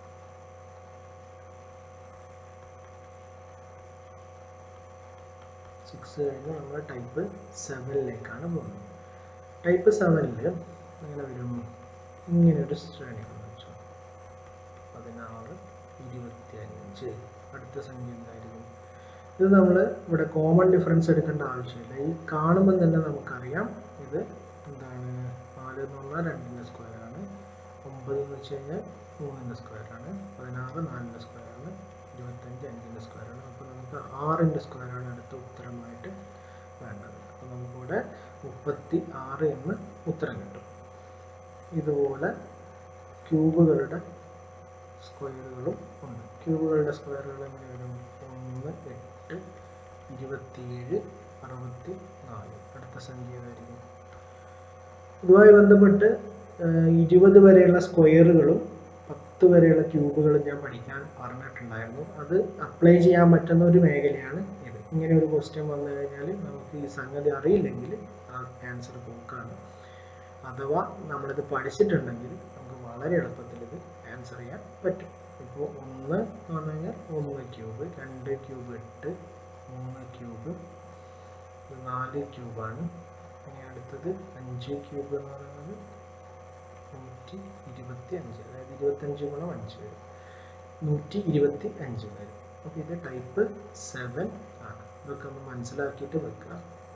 സിക്സ് കഴിഞ്ഞ് നമ്മൾ ടൈപ്പ് സെവനിലേക്കാണ് പോകുന്നത് ടൈപ്പ് സെവനിൽ എങ്ങനെ വരും ഇങ്ങനെ ഒരു ശ്രേണി വെച്ചു പതിനാറ് ഇരുപത്തി അഞ്ച് അടുത്ത സംഖ്യ എന്തായിരിക്കും ഇത് നമ്മൾ ഇവിടെ കോമൺ ഡിഫറൻസ് എടുക്കേണ്ട ആവശ്യമില്ല ഈ കാണുമ്പോൾ തന്നെ നമുക്കറിയാം ഇത് എന്താണ് നാല് എന്ന് പറഞ്ഞാൽ രണ്ടിൻ്റെ സ്ക്വയർ ആണ് ഒമ്പത് എന്ന് വെച്ച് കഴിഞ്ഞാൽ മൂന്നിൻ്റെ സ്ക്വയർ ആണ് പതിനാറ് നാലിൻ്റെ സ്ക്വയർ ആണ് ഇരുപത്തഞ്ച് അഞ്ചിൻ്റെ സ്ക്വയർ ആണ് അപ്പോൾ നമുക്ക് ആറിൻ്റെ സ്ക്വയർ ആണ് അടുത്ത ഉത്തരമായിട്ട് വേണ്ടത് അപ്പോൾ നമുക്കിവിടെ മുപ്പത്തി ആറ് എന്ന് ഉത്തരം കിട്ടും ഇതുപോലെ ക്യൂബുകളുടെ സ്ക്വയറുകളും ഉണ്ട് ക്യൂബുകളുടെ സ്ക്വയറുകൾ എങ്ങനെ വരും ഒന്ന് എട്ട് ഇരുപത്തിയേഴ് അറുപത്തി നാല് അടുത്ത സംഖ്യ ഏതായിരിക്കും ഇതുമായി ബന്ധപ്പെട്ട് ഇരുപത് വരെയുള്ള സ്ക്വയറുകളും പത്ത് വരെയുള്ള ക്യൂബുകളും ഞാൻ പഠിക്കാൻ പറഞ്ഞിട്ടുണ്ടായിരുന്നു അത് അപ്ലൈ ചെയ്യാൻ പറ്റുന്ന ഒരു മേഖലയാണ് ഇത് ഇങ്ങനെ ഒരു ക്വസ്റ്റ്യൻ വന്നു കഴിഞ്ഞാൽ നമുക്ക് ഈ സംഗതി അറിയില്ലെങ്കിൽ ആ ആൻസർ പോക്കാണ് അഥവാ നമ്മളിത് പഠിച്ചിട്ടുണ്ടെങ്കിൽ നമുക്ക് വളരെ എളുപ്പത്തിൽ ഇത് ആൻസർ ചെയ്യാൻ പറ്റും അപ്പോൾ ഒന്ന് എന്ന് പറഞ്ഞു കഴിഞ്ഞാൽ ഒന്ന് ക്യൂബ് രണ്ട് ക്യൂബ് എട്ട് മൂന്ന് ക്യൂബ് ഇത് നാല് ക്യൂബാണ് ഇനി അടുത്തത് അഞ്ച് ക്യൂബ് എന്ന് പറയുന്നത് നൂറ്റി ഇരുപത്തി അഞ്ച് അതായത് ഇരുപത്തഞ്ച് ഗുണം അഞ്ച് വരും നൂറ്റി ഇരുപത്തി അഞ്ച് വരും അപ്പോൾ ഇത് ടൈപ്പ് സെവൻ ആണ് ഇതൊക്കെ ഒന്ന് മനസ്സിലാക്കിയിട്ട് വെക്കുക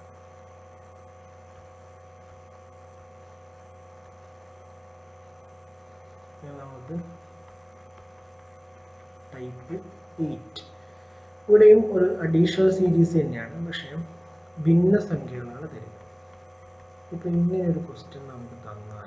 ഇനി നമുക്ക് ടൈപ്പ് എയ്റ്റ് ഇവിടെയും ഒരു അഡീഷണൽ സീരീസ് തന്നെയാണ് പക്ഷേ ഭിന്ന സംഖ്യകളാണ് തരിക ഇപ്പൊ ഇങ്ങനെ ഒരു ക്വസ്റ്റ്യൻ നമുക്ക് തന്നാൽ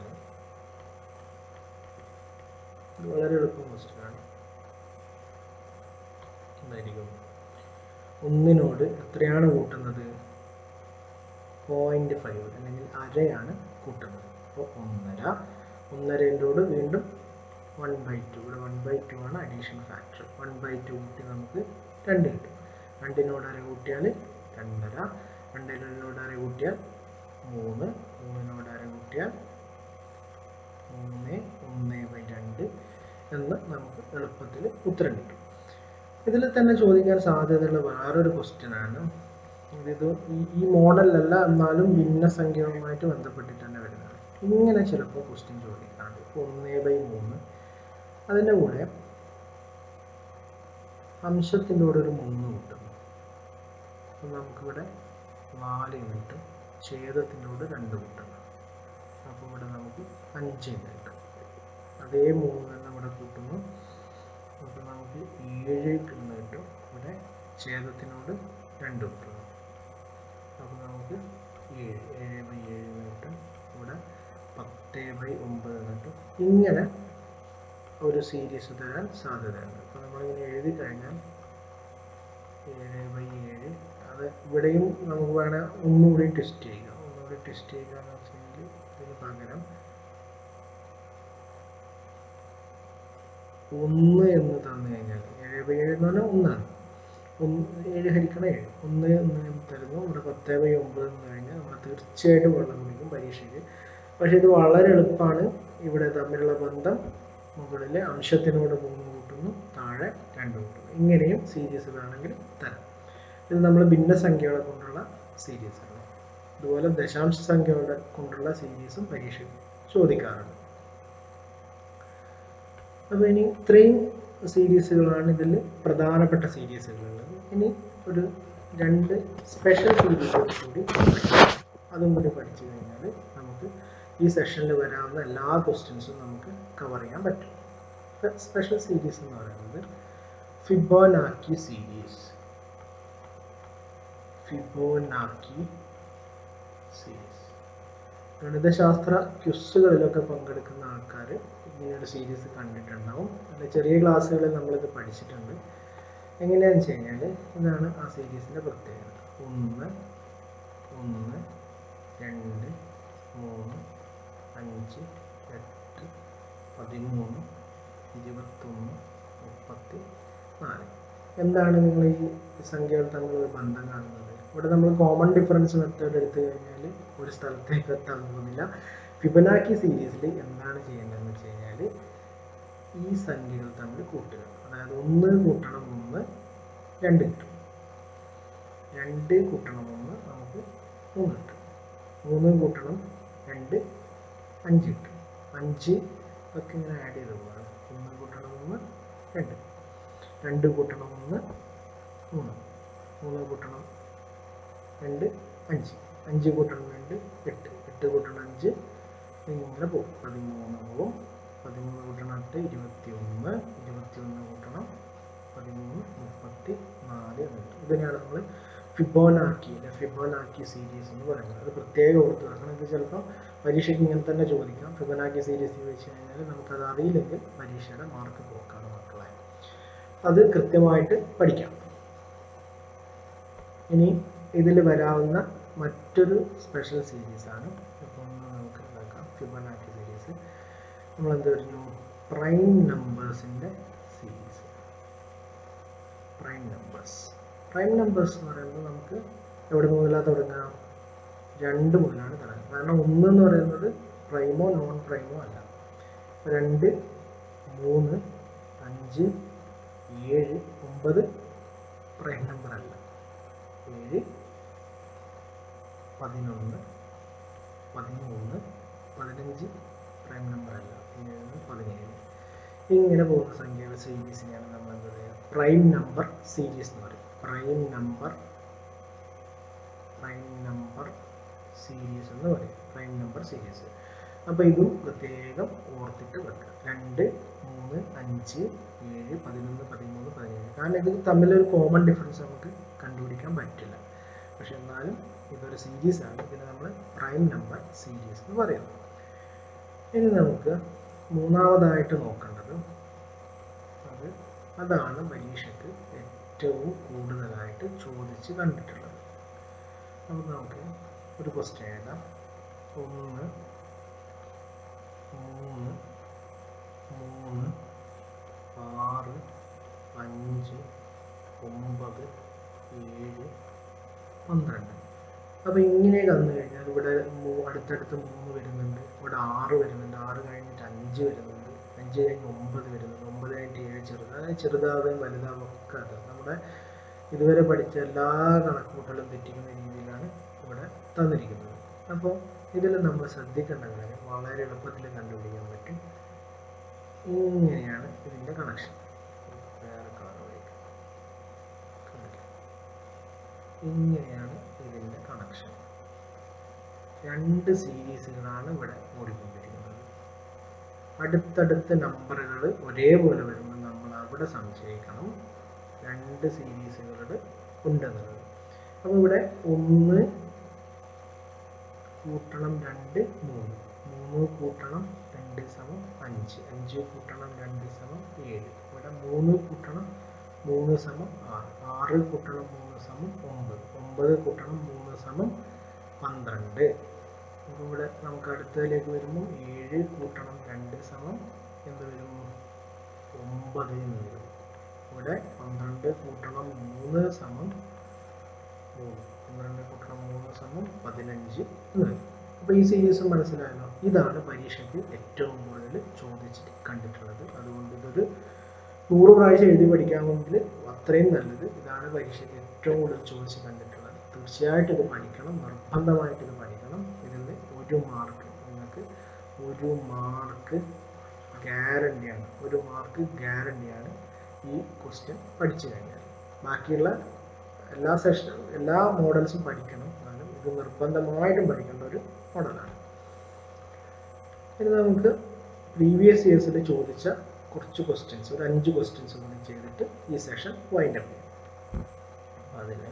ഇത് വളരെ എളുപ്പം ക്വസ്റ്റ്യൻ ആണ് എന്തായിരിക്കും ഒന്നിനോട് എത്രയാണ് കൂട്ടുന്നത് പോയിന്റ് ഫൈവ് അല്ലെങ്കിൽ അരയാണ് കൂട്ടുന്നത് അപ്പോൾ ഒന്നര ഒന്നരയോട് വീണ്ടും വൺ ബൈ ടു ഇവിടെ വൺ ബൈ ടു ആണ് addition factor one by two കൂട്ടി നമുക്ക് രണ്ട് കിട്ടും രണ്ടിനോട് അര കൂട്ടിയാൽ രണ്ടര രണ്ടിനോട് അര കൂട്ടിയാൽ മൂന്ന് മൂന്നിനോട് അര കൂട്ടിയാൽ മൂന്ന് ഒന്ന് ബൈ രണ്ട് എന്ന് നമുക്ക് എളുപ്പത്തിൽ ഉത്തരം കിട്ടും ഇതിൽ തന്നെ ചോദിക്കാൻ സാധ്യതയുള്ള വേറൊരു ക്വസ്റ്റ്യൻ ആണ് ഇത് ഈ ഈ മോഡലല്ല എന്നാലും ഭിന്നസംഖ്യകളുമായിട്ട് ബന്ധപ്പെട്ടിട്ട് തന്നെ വരുന്നത് ഇങ്ങനെ ചിലപ്പോൾ ക്വസ്റ്റ്യൻ ചോദിക്കാറുണ്ട് ഒന്ന് ബൈ മൂന്ന് അതിൻ്റെ കൂടെ അംശത്തിൻ്റെ കൂടെ ഒരു മൂന്ന് കിട്ടുന്നു അപ്പം നമുക്കിവിടെ നാല് കിട്ടും ഛേദത്തിൻ്റെ കൂടെ രണ്ട് കിട്ടും അപ്പം ഇവിടെ നമുക്ക് അഞ്ച് കിട്ടും അതേ മൂന്ന് തന്നെ ഇവിടെ കൂട്ടുന്നു അപ്പം നമുക്ക് ഏഴ് എന്ന് കിട്ടും ഇവിടെ ഛേദത്തിനോട് രണ്ട് കിട്ടുന്നു അപ്പം നമുക്ക് ഏഴ് ഏഴ് ബൈ ഏഴ് എന്ന് കിട്ടും ഇവിടെ പത്ത് ബൈ ഒമ്പത് എന്ന് കിട്ടും ഇങ്ങനെ ഒരു സീരീസ് തരാൻ സാധ്യതയുണ്ട് അപ്പോൾ നമ്മളിങ്ങനെ എഴുതി കഴിഞ്ഞാൽ ഏഴ് ബൈ ഏഴ് അത് ഇവിടെയും നമുക്ക് വേണേൽ ഒന്നുകൂടി ടെസ്റ്റ് ചെയ്യുക ഒന്നുകൂടി ടെസ്റ്റ് ചെയ്യുക എന്ന് വെച്ച് കഴിഞ്ഞാൽ ഇതിന് പകരം ഒന്ന് എന്ന് തന്നു കഴിഞ്ഞാൽ ഏഴ് ബൈ ഏഴ് എന്ന് പറഞ്ഞാൽ ഒന്നാണ് ഒന്ന് ഏഴ് ഹരിക്കണ ഏഴ് ഒന്ന് എന്ന് തരുന്നു ഇവിടെ പത്ത് ബൈ ഒമ്പത് എന്ന് കഴിഞ്ഞാൽ നമ്മൾ തീർച്ചയായിട്ടും വെള്ളം കുടിക്കും പരീക്ഷയ്ക്ക് പക്ഷെ ഇത് വളരെ എളുപ്പമാണ് ഇവിടെ തമ്മിലുള്ള ബന്ധം മുകളിൽ അംശത്തിനോട് മൂന്ന് കൂട്ടുന്നു താഴെ രണ്ട് കൂട്ടുന്നു ഇങ്ങനെയും സീരീസ് വേണമെങ്കിൽ തരാം ഇത് നമ്മൾ ഭിന്നസംഖ്യകളെ കൊണ്ടുള്ള സീരീസാണ് അതുപോലെ ദശാംശ സംഖ്യകളെ കൊണ്ടുള്ള സീരീസും പരീക്ഷ ചോദിക്കാറുണ്ട് അപ്പോൾ ഇനി ഇത്രയും സീരീസുകളാണ് ഇതിൽ പ്രധാനപ്പെട്ട സീരീസുകളുള്ളത് ഇനി ഒരു രണ്ട് സ്പെഷ്യൽ സീരീസുകൾ കൂടി അതും കൂടി പഠിച്ചു കഴിഞ്ഞാൽ നമുക്ക് ഈ സെഷനിൽ വരാവുന്ന എല്ലാ ക്വസ്റ്റ്യൻസും നമുക്ക് കവർ ചെയ്യാൻ പറ്റും സ്പെഷ്യൽ സീരീസ് എന്ന് പറയുന്നത് ഫിബോനാക്കി സീരീസ് ഫിബോനാക്കി സീരീസ് ഗണിതശാസ്ത്ര ക്യുസുകളിലൊക്കെ പങ്കെടുക്കുന്ന ആൾക്കാർ ഇങ്ങനെയൊരു സീരീസ് കണ്ടിട്ടുണ്ടാവും അല്ല ചെറിയ ക്ലാസ്സുകളിൽ നമ്മളിത് പഠിച്ചിട്ടുണ്ട് എങ്ങനെയാണെന്ന് വെച്ച് കഴിഞ്ഞാൽ ഇതാണ് ആ സീരീസിൻ്റെ പ്രത്യേകത ഒന്ന് ഒന്ന് രണ്ട് മൂന്ന് അഞ്ച് എട്ട് പതിമൂന്ന് ഇരുപത്തൊന്ന് മുപ്പത്തി നാല് എന്താണ് നിങ്ങൾ ഈ സംഖ്യകൾ തമ്മിലുള്ള ബന്ധം കാണുന്നത് ഇവിടെ നമ്മൾ കോമൺ ഡിഫറൻസ് മെത്തേഡ് എടുത്തു കഴിഞ്ഞാൽ ഒരു സ്ഥലത്തേക്ക് എത്താൻ പോകുന്നില്ല ഫിബനാക്കി സീരീസിൽ എന്താണ് ചെയ്യേണ്ടതെന്ന് വെച്ച് കഴിഞ്ഞാൽ ഈ സംഖ്യകൾ തമ്മിൽ കൂട്ടുക അതായത് ഒന്ന് കൂട്ടണം ഒന്ന് രണ്ട് കിട്ടും രണ്ട് കൂട്ടണം ഒന്ന് നമുക്ക് മൂന്ന് കിട്ടും മൂന്ന് കൂട്ടണം രണ്ട് അഞ്ച് കിട്ടും അഞ്ച് ഒക്കെ ഇങ്ങനെ ആഡ് ചെയ്ത് പോകാം ഒന്ന് കൂട്ടണം ഒന്ന് രണ്ട് രണ്ട് കൂട്ടണം ഒന്ന് മൂന്ന് മൂന്ന് കൂട്ടണം രണ്ട് അഞ്ച് അഞ്ച് കൂട്ടണം രണ്ട് എട്ട് എട്ട് കൂട്ടണം അഞ്ച് ഇങ്ങനെ പോകും പതിമൂന്ന് പോകും പതിമൂന്ന് കൂട്ടണം എട്ട് ഇരുപത്തി ഒന്ന് ഇരുപത്തി ഒന്ന് കൂട്ടണം പതിമൂന്ന് മുപ്പത്തി നാല് എന്ന് കിട്ടും ഇതിനെയാണ് നമ്മൾ ഫിബോനാക്കി അല്ലെ ഫിബോനാക്കി സീരീസ് എന്ന് പറയുന്നത് അത് പ്രത്യേകം ഓർത്ത് വെക്കണം ഇത് ചിലപ്പോൾ പരീക്ഷയ്ക്ക് ഇങ്ങനെ തന്നെ ചോദിക്കാം ഫിബോനാക്കി സീരീസ് വെച്ച് കഴിഞ്ഞാൽ നമുക്കത് അറിയില്ലെങ്കിൽ പരീക്ഷയുടെ മാർക്ക് പോക്കാണ് മക്കളെ അത് കൃത്യമായിട്ട് പഠിക്കാം ഇനി ഇതിൽ വരാവുന്ന മറ്റൊരു സ്പെഷ്യൽ സീരീസ് ആണ് അപ്പം നമുക്ക് നോക്കാം ഫിബനാക്കി സീരീസ് നമ്മൾ എന്ത് പറഞ്ഞു പ്രൈം നമ്പേഴ്സിൻ്റെ series prime numbers prime numbers എന്ന് പറയുമ്പോൾ നമുക്ക് എവിടെ മുതലാണ് തുടങ്ങാം രണ്ട് മുതലാണ് തുടങ്ങുക കാരണം ഒന്ന് എന്ന് പറയുന്നത് പ്രൈമോ നോൺ പ്രൈമോ അല്ല രണ്ട് മൂന്ന് അഞ്ച് അഞ്ച് ഏഴ് ഒമ്പത് പ്രൈം നമ്പർ അല്ല ഏഴ് പതിനൊന്ന് പതിമൂന്ന് പതിനഞ്ച് പ്രൈം നമ്പർ അല്ല പതിനേഴ് പതിനേഴ് ഇങ്ങനെ പോകുന്ന സംഖ്യയുടെ സീരീസിനെയാണ് നമ്മൾ എന്താ പറയുക പ്രൈം നമ്പർ സീരീസ് എന്ന് പറയും prime number prime number series എന്ന് പറയും പ്രൈം നമ്പർ സീരീസ് അപ്പോൾ ഇതും പ്രത്യേകം ഓർത്തിട്ട് വെക്കുക രണ്ട് മൂന്ന് അഞ്ച് ഏഴ് പതിനൊന്ന് പതിമൂന്ന് പതിനേഴ് കാരണം ഇത് തമ്മിലൊരു കോമൺ ഡിഫറൻസ് നമുക്ക് കണ്ടുപിടിക്കാൻ പറ്റില്ല പക്ഷെ എന്നാലും ഇതൊരു സീരീസ് ആണ് ഇതിനെ നമ്മൾ പ്രൈം നമ്പർ സീരീസ് എന്ന് പറയുന്നു ഇനി നമുക്ക് മൂന്നാമതായിട്ട് നോക്കേണ്ടത് അത് അതാണ് പരീക്ഷയ്ക്ക് ഏറ്റവും കൂടുതലായിട്ട് ചോദിച്ച് കണ്ടിട്ടുള്ളത് അപ്പോൾ നമുക്ക് ഒരു ക്വസ്റ്റ്യൻ എഴുതാം ഒന്ന് മൂന്ന് മൂന്ന് ആറ് അഞ്ച് ഒമ്പത് ഏഴ് പന്ത്രണ്ട് അപ്പോൾ ഇങ്ങനെ വന്നു കഴിഞ്ഞാൽ ഇവിടെ മൂ- അടുത്തടുത്ത് മൂന്ന് വരുന്നുണ്ട് ഇവിടെ ആറ് വരുന്നുണ്ട് ആറ് കഴിഞ്ഞിട്ട് അഞ്ച് വരുന്നുണ്ട് അഞ്ച് കഴിഞ്ഞ് ഒമ്പത് വരുന്നുണ്ട് ഒമ്പത് കഴിഞ്ഞിട്ട് ഏഴ് ചെറുത് അതായത് ചെറുതാവുകയും വലുതാവുകയും ഒക്കെ അത് നമ്മുടെ ഇതുവരെ പഠിച്ച എല്ലാ കണക്കുകൂട്ടലും തെറ്റിക്കുന്ന രീതിയിലാണ് ഇവിടെ തന്നിരിക്കുന്നത് അപ്പോൾ ഇതിൽ നമ്മൾ ശ്രദ്ധിക്കേണ്ട കാര്യം വളരെ എളുപ്പത്തിൽ കണ്ടുപിടിക്കാൻ പറ്റും ഇങ്ങനെയാണ് ഇതിൻ്റെ കണക്ഷൻ വേറെ കളർ വയ്ക്കാം കാണിക്കാം ഇങ്ങനെയാണ് ഇതിൻ്റെ കണക്ഷൻ രണ്ട് സീരീസുകളാണ് ഇവിടെ ഓടിക്കൊണ്ടിരിക്കുന്നത് അടുത്തടുത്ത നമ്പറുകൾ ഒരേപോലെ വരുമ്പോൾ നമ്മൾ അവിടെ സംശയിക്കണം രണ്ട് സീരീസുകളുടെ ഉണ്ടെന്നുള്ളത് അപ്പോൾ ഇവിടെ ഒന്ന് കൂട്ടണം രണ്ട് മൂന്ന് മൂന്ന് കൂട്ടണം രണ്ട് സമം അഞ്ച് അഞ്ച് കൂട്ടണം രണ്ട് സമം ഏഴ് ഇവിടെ മൂന്ന് കൂട്ടണം മൂന്ന് സമം ആറ് ആറ് കൂട്ടണം മൂന്ന് സമം ഒമ്പത് ഒമ്പത് കൂട്ടണം മൂന്ന് സമം പന്ത്രണ്ട് അപ്പോൾ ഇവിടെ നമുക്ക് അടുത്തതിലേക്ക് വരുമ്പോൾ ഏഴ് കൂട്ടണം രണ്ട് സമം എന്ത് വരും ഒമ്പത് എന്ന് വരും ഇവിടെ പന്ത്രണ്ട് കൂട്ടണം മൂന്ന് സമം മൂന്ന് പന്ത്രണ്ട് കൂട്ടണം മൂന്ന് സമം പതിനഞ്ച് എന്ന് വരും അപ്പോൾ ഈ സീരീസ് മനസ്സിലായല്ലോ ഇതാണ് പരീക്ഷയ്ക്ക് ഏറ്റവും കൂടുതൽ ചോദിച്ചിട്ട് കണ്ടിട്ടുള്ളത് അതുകൊണ്ട് ഇതൊരു നൂറ് പ്രാവശ്യം എഴുതി പഠിക്കാമെങ്കിൽ അത്രയും നല്ലത് ഇതാണ് പരീക്ഷയ്ക്ക് ഏറ്റവും കൂടുതൽ ചോദിച്ച് കണ്ടിട്ടുള്ളത് തീർച്ചയായിട്ടും ഇത് പഠിക്കണം നിർബന്ധമായിട്ട് ഇത് പഠിക്കണം ഇതിൽ ഒരു മാർക്ക് നിങ്ങൾക്ക് ഒരു മാർക്ക് ഗ്യാരണ്ടിയാണ് ഒരു മാർക്ക് ഗ്യാരണ്ടിയാണ് ഈ ക്വസ്റ്റ്യൻ പഠിച്ചു കഴിഞ്ഞാൽ ബാക്കിയുള്ള എല്ലാ സെഷൻ എല്ലാ മോഡൽസും പഠിക്കണം എന്നാലും ഇത് നിർബന്ധമായിട്ടും പഠിക്കേണ്ട ഒരു മോഡലാണ് ഇനി നമുക്ക് പ്രീവിയസ് ഇയേഴ്സിൽ ചോദിച്ച കുറച്ച് ക്വസ്റ്റ്യൻസ് ഒരു അഞ്ച് ക്വസ്റ്റ്യൻസ് കൂടി ചെയ്തിട്ട് ഈ സെഷൻ വൈൻഡ് അപ്പ് ചെയ്യാം അതിന്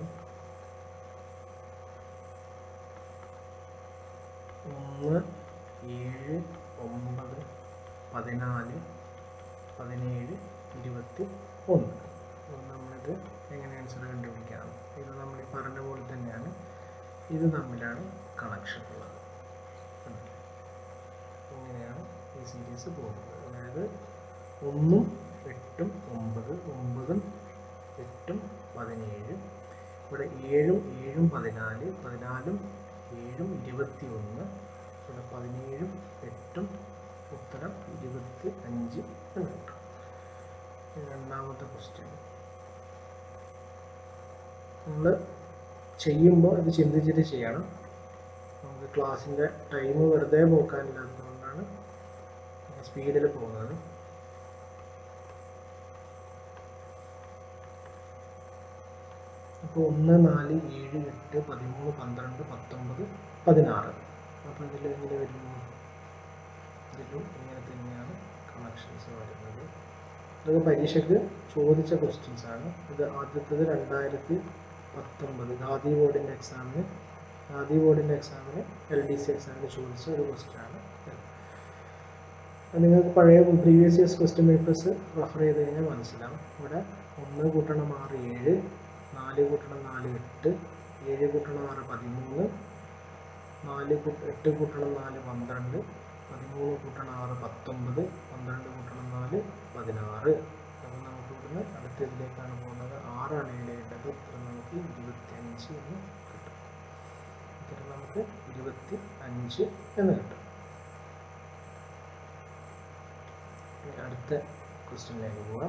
ഒന്ന് ഏഴ് ഒമ്പത് പതിനാല് പതിനേഴ് ഇരുപത്തി ഒന്ന് അപ്പോൾ നമ്മളിത് എങ്ങനെ ആൻസർ കണ്ടുപിടിക്കാം ഇത് നമ്മൾ ഈ പറഞ്ഞ പോലെ തന്നെയാണ് ഇത് തമ്മിലാണ് കണക്ഷൻ ഉള്ളത് കണ്ടോ? ഇങ്ങനെയാണ് ഈ സീരീസ് പോകുന്നത് അതായത് ഒന്നും എട്ടും ഒമ്പത് ഒമ്പതും എട്ടും പതിനേഴ് ഇവിടെ ഏഴും ഏഴും പതിനാല് പതിനാലും ഏഴും ഇരുപത്തി ഒന്ന് ഇവിടെ പതിനേഴും എട്ടും ഉത്തരം ഇരുപത്തി അഞ്ച് എന്ന് കിട്ടും ഇനി രണ്ടാമത്തെ ക്വസ്റ്റ്യൻ നമ്മൾ ചെയ്യുമ്പോൾ ഇത് ചിന്തിച്ചിട്ട് ചെയ്യണം നമുക്ക് ക്ലാസ്സിൻ്റെ ടൈം വെറുതെ പോക്കാനില്ലാത്തതുകൊണ്ടാണ് സ്പീഡിൽ പോകുന്നത് അപ്പോൾ ഒന്ന് നാല് ഏഴ് എട്ട് പതിമൂന്ന് പന്ത്രണ്ട് പത്തൊമ്പത് പതിനാറ് അപ്പോൾ ഇതിൽ എങ്ങനെ വരുന്നു ഇതിലും ഇങ്ങനെ തന്നെയാണ് കണക്ഷൻസ് വരുന്നത് ഇതൊക്കെ പരീക്ഷയ്ക്ക് ചോദിച്ച ക്വസ്റ്റ്യൻസ് ആണ് ഇത് ആദ്യത്തേത് രണ്ടായിരത്തി പത്തൊമ്പത് ഖാദി ബോർഡിൻ്റെ എക്സാമിന് ഖാദി ബോർഡിൻ്റെ എക്സാമിന് എൽ ഡി സി എക്സാമിന് ചോദിച്ച ഒരു ക്വസ്റ്റ്യൻ ആണ് ഇത്. അത് നിങ്ങൾക്ക് പഴയ previous years question papers refer ചെയ്ത് കഴിഞ്ഞാൽ മനസ്സിലാവും ഇവിടെ ഒന്ന് കൂട്ടണം ആറ് ഏഴ് നാല് കൂട്ടണം നാല് എട്ട് ഏഴ് കൂട്ടണം ആറ് പതിമൂന്ന് നാല് കൂട്ട എട്ട് കൂട്ടണം നാല് പന്ത്രണ്ട് പതിമൂന്ന് കൂട്ടണം ആറ് പത്തൊമ്പത് പന്ത്രണ്ട് കൂട്ടണം നാല് പതിനാറ് അപ്പോൾ നമുക്ക് ഇവിടുന്ന് അടുത്ത ഇതിലേക്കാണ് പോകുന്നത് ആറാണ് എഴുതേണ്ടത് ഉത്തരം നമുക്ക് ഇരുപത്തി അഞ്ച് എന്ന് കിട്ടും ഉത്തരം നമുക്ക് ഇരുപത്തി അഞ്ച് എന്ന് കിട്ടും ഇനി അടുത്ത ക്വസ്റ്റ്യനിലേക്ക് പോകാം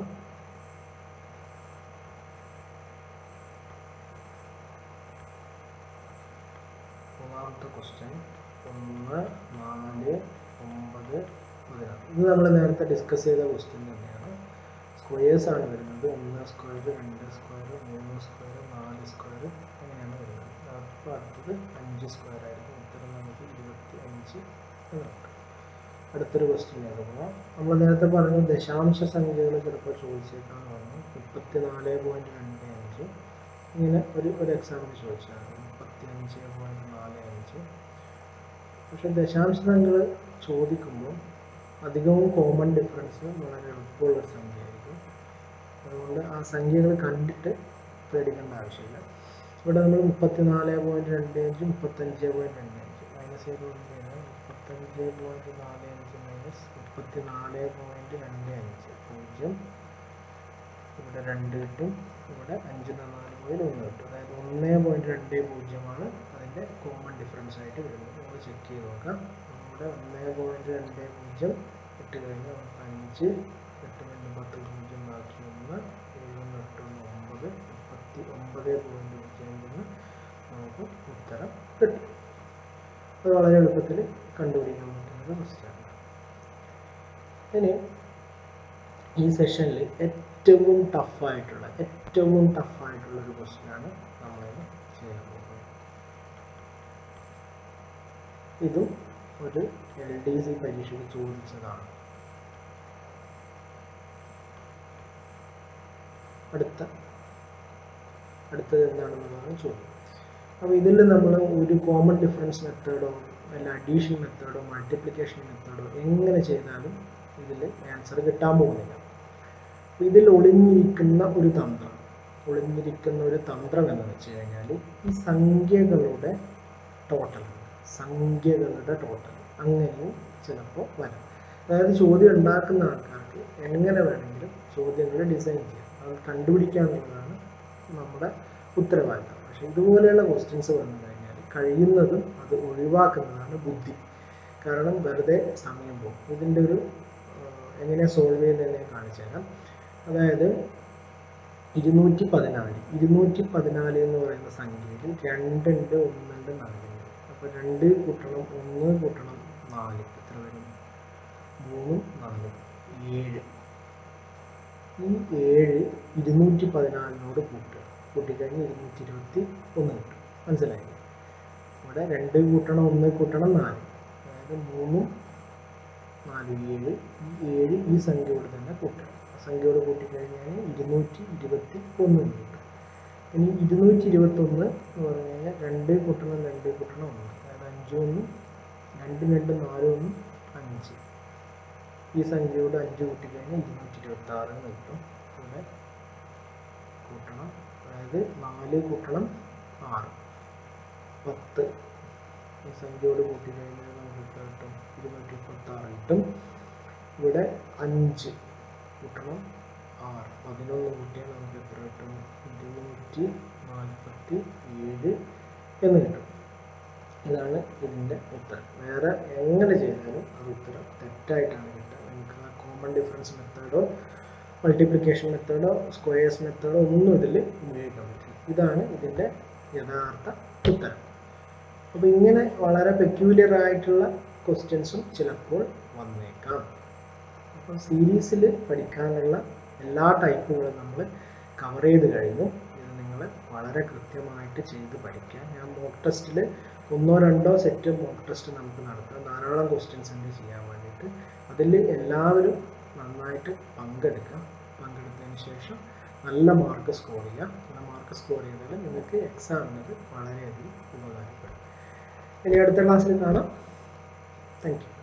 മൂന്നാമത്തെ ക്വസ്റ്റ്യൻ ഒന്ന് നാല് ഒമ്പത് പതിനാറ് ഇത് നമ്മൾ നേരത്തെ ഡിസ്കസ് ചെയ്ത ക്വസ്റ്റ്യൻ തന്നെയാണ് സ്ക്വയേഴ്സ് ആണ് വരുന്നത് ഒന്ന് സ്ക്വയർ രണ്ട് സ്ക്വയർ മൂന്ന് സ്ക്വയർ നാല് സ്ക്വയർ അങ്ങനെയാണ് വരുന്നത് അപ്പോൾ അടുത്തത് അഞ്ച് സ്ക്വയർ ആയിരിക്കും ഉത്തരം നമുക്ക് ഇരുപത്തി അഞ്ച് എന്നുണ്ട് അടുത്തൊരു ക്വസ്റ്റ്യനിലേക്ക് പോകാം നമ്മൾ നേരത്തെ പറഞ്ഞു ദശാംശ സംഖ്യകൾ ചിലപ്പോൾ ചോദിച്ചേക്കാന്ന് പറഞ്ഞു മുപ്പത്തി നാല് പോയിന്റ് രണ്ട് അഞ്ച് ഇങ്ങനെ ഒരു ഒരു എക്സാമ്പിൾ ചോദിച്ചാണ് മുപ്പത്തി അഞ്ച് പോയിന്റ് നാല് അഞ്ച് പക്ഷെ ദശാംശ സംഖ്യകൾ ചോദിക്കുമ്പോൾ അധികവും കോമൺ ഡിഫറൻസ് വളരെ എളുപ്പമുള്ള ഒരു സംഖ്യയായിരിക്കും അതുകൊണ്ട് ആ സംഖ്യകൾ കണ്ടിട്ട് പേടിക്കേണ്ട ആവശ്യമില്ല ഇവിടെ നമ്മൾ മുപ്പത്തി നാല് പോയിന്റ് രണ്ട് അഞ്ച് മുപ്പത്തഞ്ച് പോയിന്റ് രണ്ട് അഞ്ച് മൈനസ് ചെയ്ത് കൊടുക്കുകയാണ് മുപ്പത്തഞ്ച് പോയിന്റ് നാല് അഞ്ച് മൈനസ് മുപ്പത്തി നാല് പോയിന്റ് രണ്ട് അഞ്ച് പൂജ്യം ഇവിടെ രണ്ട് കിട്ടും ഇവിടെ അഞ്ച് നാല് പോയിന്റ് ഒന്ന് കിട്ടും അതായത് ഒന്ന് പോയിന്റ് രണ്ട് പൂജ്യമാണ് അതിൻ്റെ കോമൺ ഡിഫറൻസ് ആയിട്ട് വരുന്നത് നമ്മൾ ചെക്ക് ചെയ്ത് നോക്കാം നമ്മുടെ ഒന്ന് പോയിന്റ് രണ്ട് പൂജ്യം ഇട്ട് കഴിഞ്ഞാൽ നമുക്ക് അഞ്ച് എട്ട് രണ്ട് പത്ത് പൂജ്യം ബാക്കി ഒന്ന് ഏഴ് ഒന്ന് എട്ട് ഒന്ന് ഒമ്പത് മുപ്പത്തി ഒമ്പത് പോയിന്റ് പൂജ്യം അഞ്ചിന് നമുക്ക് ഉത്തരം കിട്ടും അത് വളരെ എളുപ്പത്തിൽ കണ്ടുപിടിക്കാൻ പറ്റുന്ന ഒരു ക്വസ്റ്റ്യാണ് ഇനി ഈ സെഷനിൽ ഏറ്റവും ടഫായിട്ടുള്ള ഏറ്റവും ടഫായിട്ടുള്ള ഒരു ക്വസ്റ്റ്യനാണ് നമ്മളിന്ന് ചെയ്യാൻ പോകുന്നത് ഇതും ഒരു എൽ ഡി സി പരീക്ഷയ്ക്ക് ചോദിച്ചതാണ് അടുത്ത അടുത്തത് എന്താണെന്നുള്ളതാണ് ചോദ്യം അപ്പോൾ ഇതിൽ നമ്മൾ ഒരു കോമൺ ഡിഫറൻസ് മെത്തേഡോ അല്ല അഡീഷൻ മെത്തേഡോ മൾട്ടിപ്ലിക്കേഷൻ മെത്തേഡോ എങ്ങനെ ചെയ്താലും ഇതിൽ ആൻസർ കിട്ടാൻ പോകുന്നില്ല അപ്പോൾ ഇതിൽ ഒളിഞ്ഞിരിക്കുന്ന ഒരു തന്ത്രം ഒളിഞ്ഞിരിക്കുന്ന ഒരു തന്ത്രം എന്ന് വെച്ച് കഴിഞ്ഞാൽ ഈ സംഖ്യകളുടെ ടോട്ടൽ സംഖ്യകളുടെ ടോട്ടൽ അങ്ങനെയും ചിലപ്പോൾ വരാം അതായത് ചോദ്യം ഉണ്ടാക്കുന്ന ആൾക്കാർക്ക് എങ്ങനെ വേണമെങ്കിലും ചോദ്യങ്ങൾ ഡിസൈൻ ചെയ്യാം അത് കണ്ടുപിടിക്കുക എന്നുള്ളതാണ് നമ്മുടെ ഉത്തരവാദിത്തം പക്ഷെ ഇതുപോലെയുള്ള ക്വസ്റ്റ്യൻസ് വന്നു കഴിഞ്ഞാൽ കഴിയുന്നതും അത് ഒഴിവാക്കുന്നതാണ് ബുദ്ധി കാരണം വെറുതെ സമയം പോകും ഇതിൻ്റെ ഒരു എങ്ങനെ സോൾവ് ചെയ്യുന്നതെന്ന് ഞാൻ കാണിച്ചു തരാം അതായത് ഇരുന്നൂറ്റി പതിനാല് ഇരുന്നൂറ്റി പതിനാല് എന്ന് പറയുന്ന സംഖ്യയിൽ രണ്ടുണ്ട് ഒന്നുണ്ട് നാലുണ്ട് അപ്പോൾ രണ്ട് കൂട്ടണം ഒന്ന് കൂട്ടണം നാല് എത്ര വരും മൂന്നും നാലും ഏഴ് ഈ ഏഴ് ഇരുന്നൂറ്റി പതിനാലിനോട് കൂട്ടുക കൂട്ടിക്കഴിഞ്ഞ് ഇരുന്നൂറ്റി ഇരുപത്തി ഒന്ന് കിട്ടും മനസ്സിലായി ഇവിടെ രണ്ട് കൂട്ടണം ഒന്ന് കൂട്ടണം നാല് അതായത് മൂന്നും നാല് ഏഴ് ഈ ഏഴ് ഈ സംഖ്യയോട് തന്നെ കൂട്ടുക ആ സംഖ്യയോട് കൂട്ടിക്കഴിഞ്ഞാൽ ഇരുന്നൂറ്റി ഇരുപത്തി ഒന്ന് കിട്ടും ഇനി ഇരുന്നൂറ്റി ഇരുപത്തി ഒന്ന് എന്ന് പറഞ്ഞു കഴിഞ്ഞാൽ രണ്ട് കൂട്ടണം രണ്ട് കൂട്ടണം ഒന്ന് അതായത് അഞ്ചും ഒന്നും രണ്ട് രണ്ട് നാലും ഒന്നും അഞ്ച് ഈ സംഖ്യയോട് അഞ്ച് കൂട്ടിക്കഴിഞ്ഞാൽ ഇരുന്നൂറ്റി ഇരുപത്തി ആറ് എന്ന് കിട്ടും ഇവിടെ കൂട്ടണം അതായത് നാല് കൂട്ടണം ആറ് പത്ത് ഈ സംഖ്യയോട് കൂട്ടിക്കഴിഞ്ഞാൽ നമുക്ക് എത്ര കിട്ടും ഇരുന്നൂറ്റി മുപ്പത്തി ആറ് കിട്ടും ഇവിടെ അഞ്ച് കൂട്ടണം ആറ് പതിനൊന്ന് കൂട്ടിയാൽ നമുക്ക് എത്ര കിട്ടും ഇരുന്നൂറ്റി നാൽപ്പത്തി ഏഴ് എന്ന് കിട്ടും ഇതാണ് ഇതിൻ്റെ ഉത്തരം വേറെ എങ്ങനെ ചെയ്താലും അത് ഉത്തരം തെറ്റായിട്ടാണ് കിട്ടുക നിങ്ങൾക്ക് ആ കോമൺ ഡിഫറൻസ് മെത്തേഡോ മൾട്ടിപ്ലിക്കേഷൻ മെത്തേഡോ സ്ക്വയേഴ്സ് മെത്തേഡോ ഒന്നും ഇതിൽ ഉപയോഗിക്കാൻ പറ്റില്ല ഇതാണ് ഇതിൻ്റെ യഥാർത്ഥ ഉത്തരം അപ്പോൾ ഇങ്ങനെ വളരെ പെക്യൂലിയർ ആയിട്ടുള്ള ക്വസ്റ്റ്യൻസും ചിലപ്പോൾ വന്നേക്കാം അപ്പം സീരീസിൽ പഠിക്കാനുള്ള എല്ലാ ടൈപ്പുകളും നമ്മൾ കവർ ചെയ്ത് കഴിഞ്ഞു ഇത് നിങ്ങൾ വളരെ കൃത്യമായിട്ട് ചെയ്ത് പഠിക്കുക ഞാൻ മോക്ക് ടെസ്റ്റിൽ ഒന്നോ രണ്ടോ സെറ്റ് മോക്ക് ടെസ്റ്റ് നമുക്ക് നടത്താം ധാരാളം ക്വസ്റ്റ്യൻസ് ഉണ്ട് ചെയ്യാൻ വേണ്ടിയിട്ട് അതിൽ എല്ലാവരും നന്നായിട്ട് പങ്കെടുക്കുക പങ്കെടുത്തതിന് ശേഷം നല്ല മാർക്ക് സ്കോർ ചെയ്യുക നല്ല മാർക്ക് സ്കോർ ചെയ്താൽ നിങ്ങൾക്ക് എക്സാമിന് വളരെയധികം ഉപകാരപ്പെടും ഇനി അടുത്ത ക്ലാസ്സിൽ കാണാം താങ്ക് യു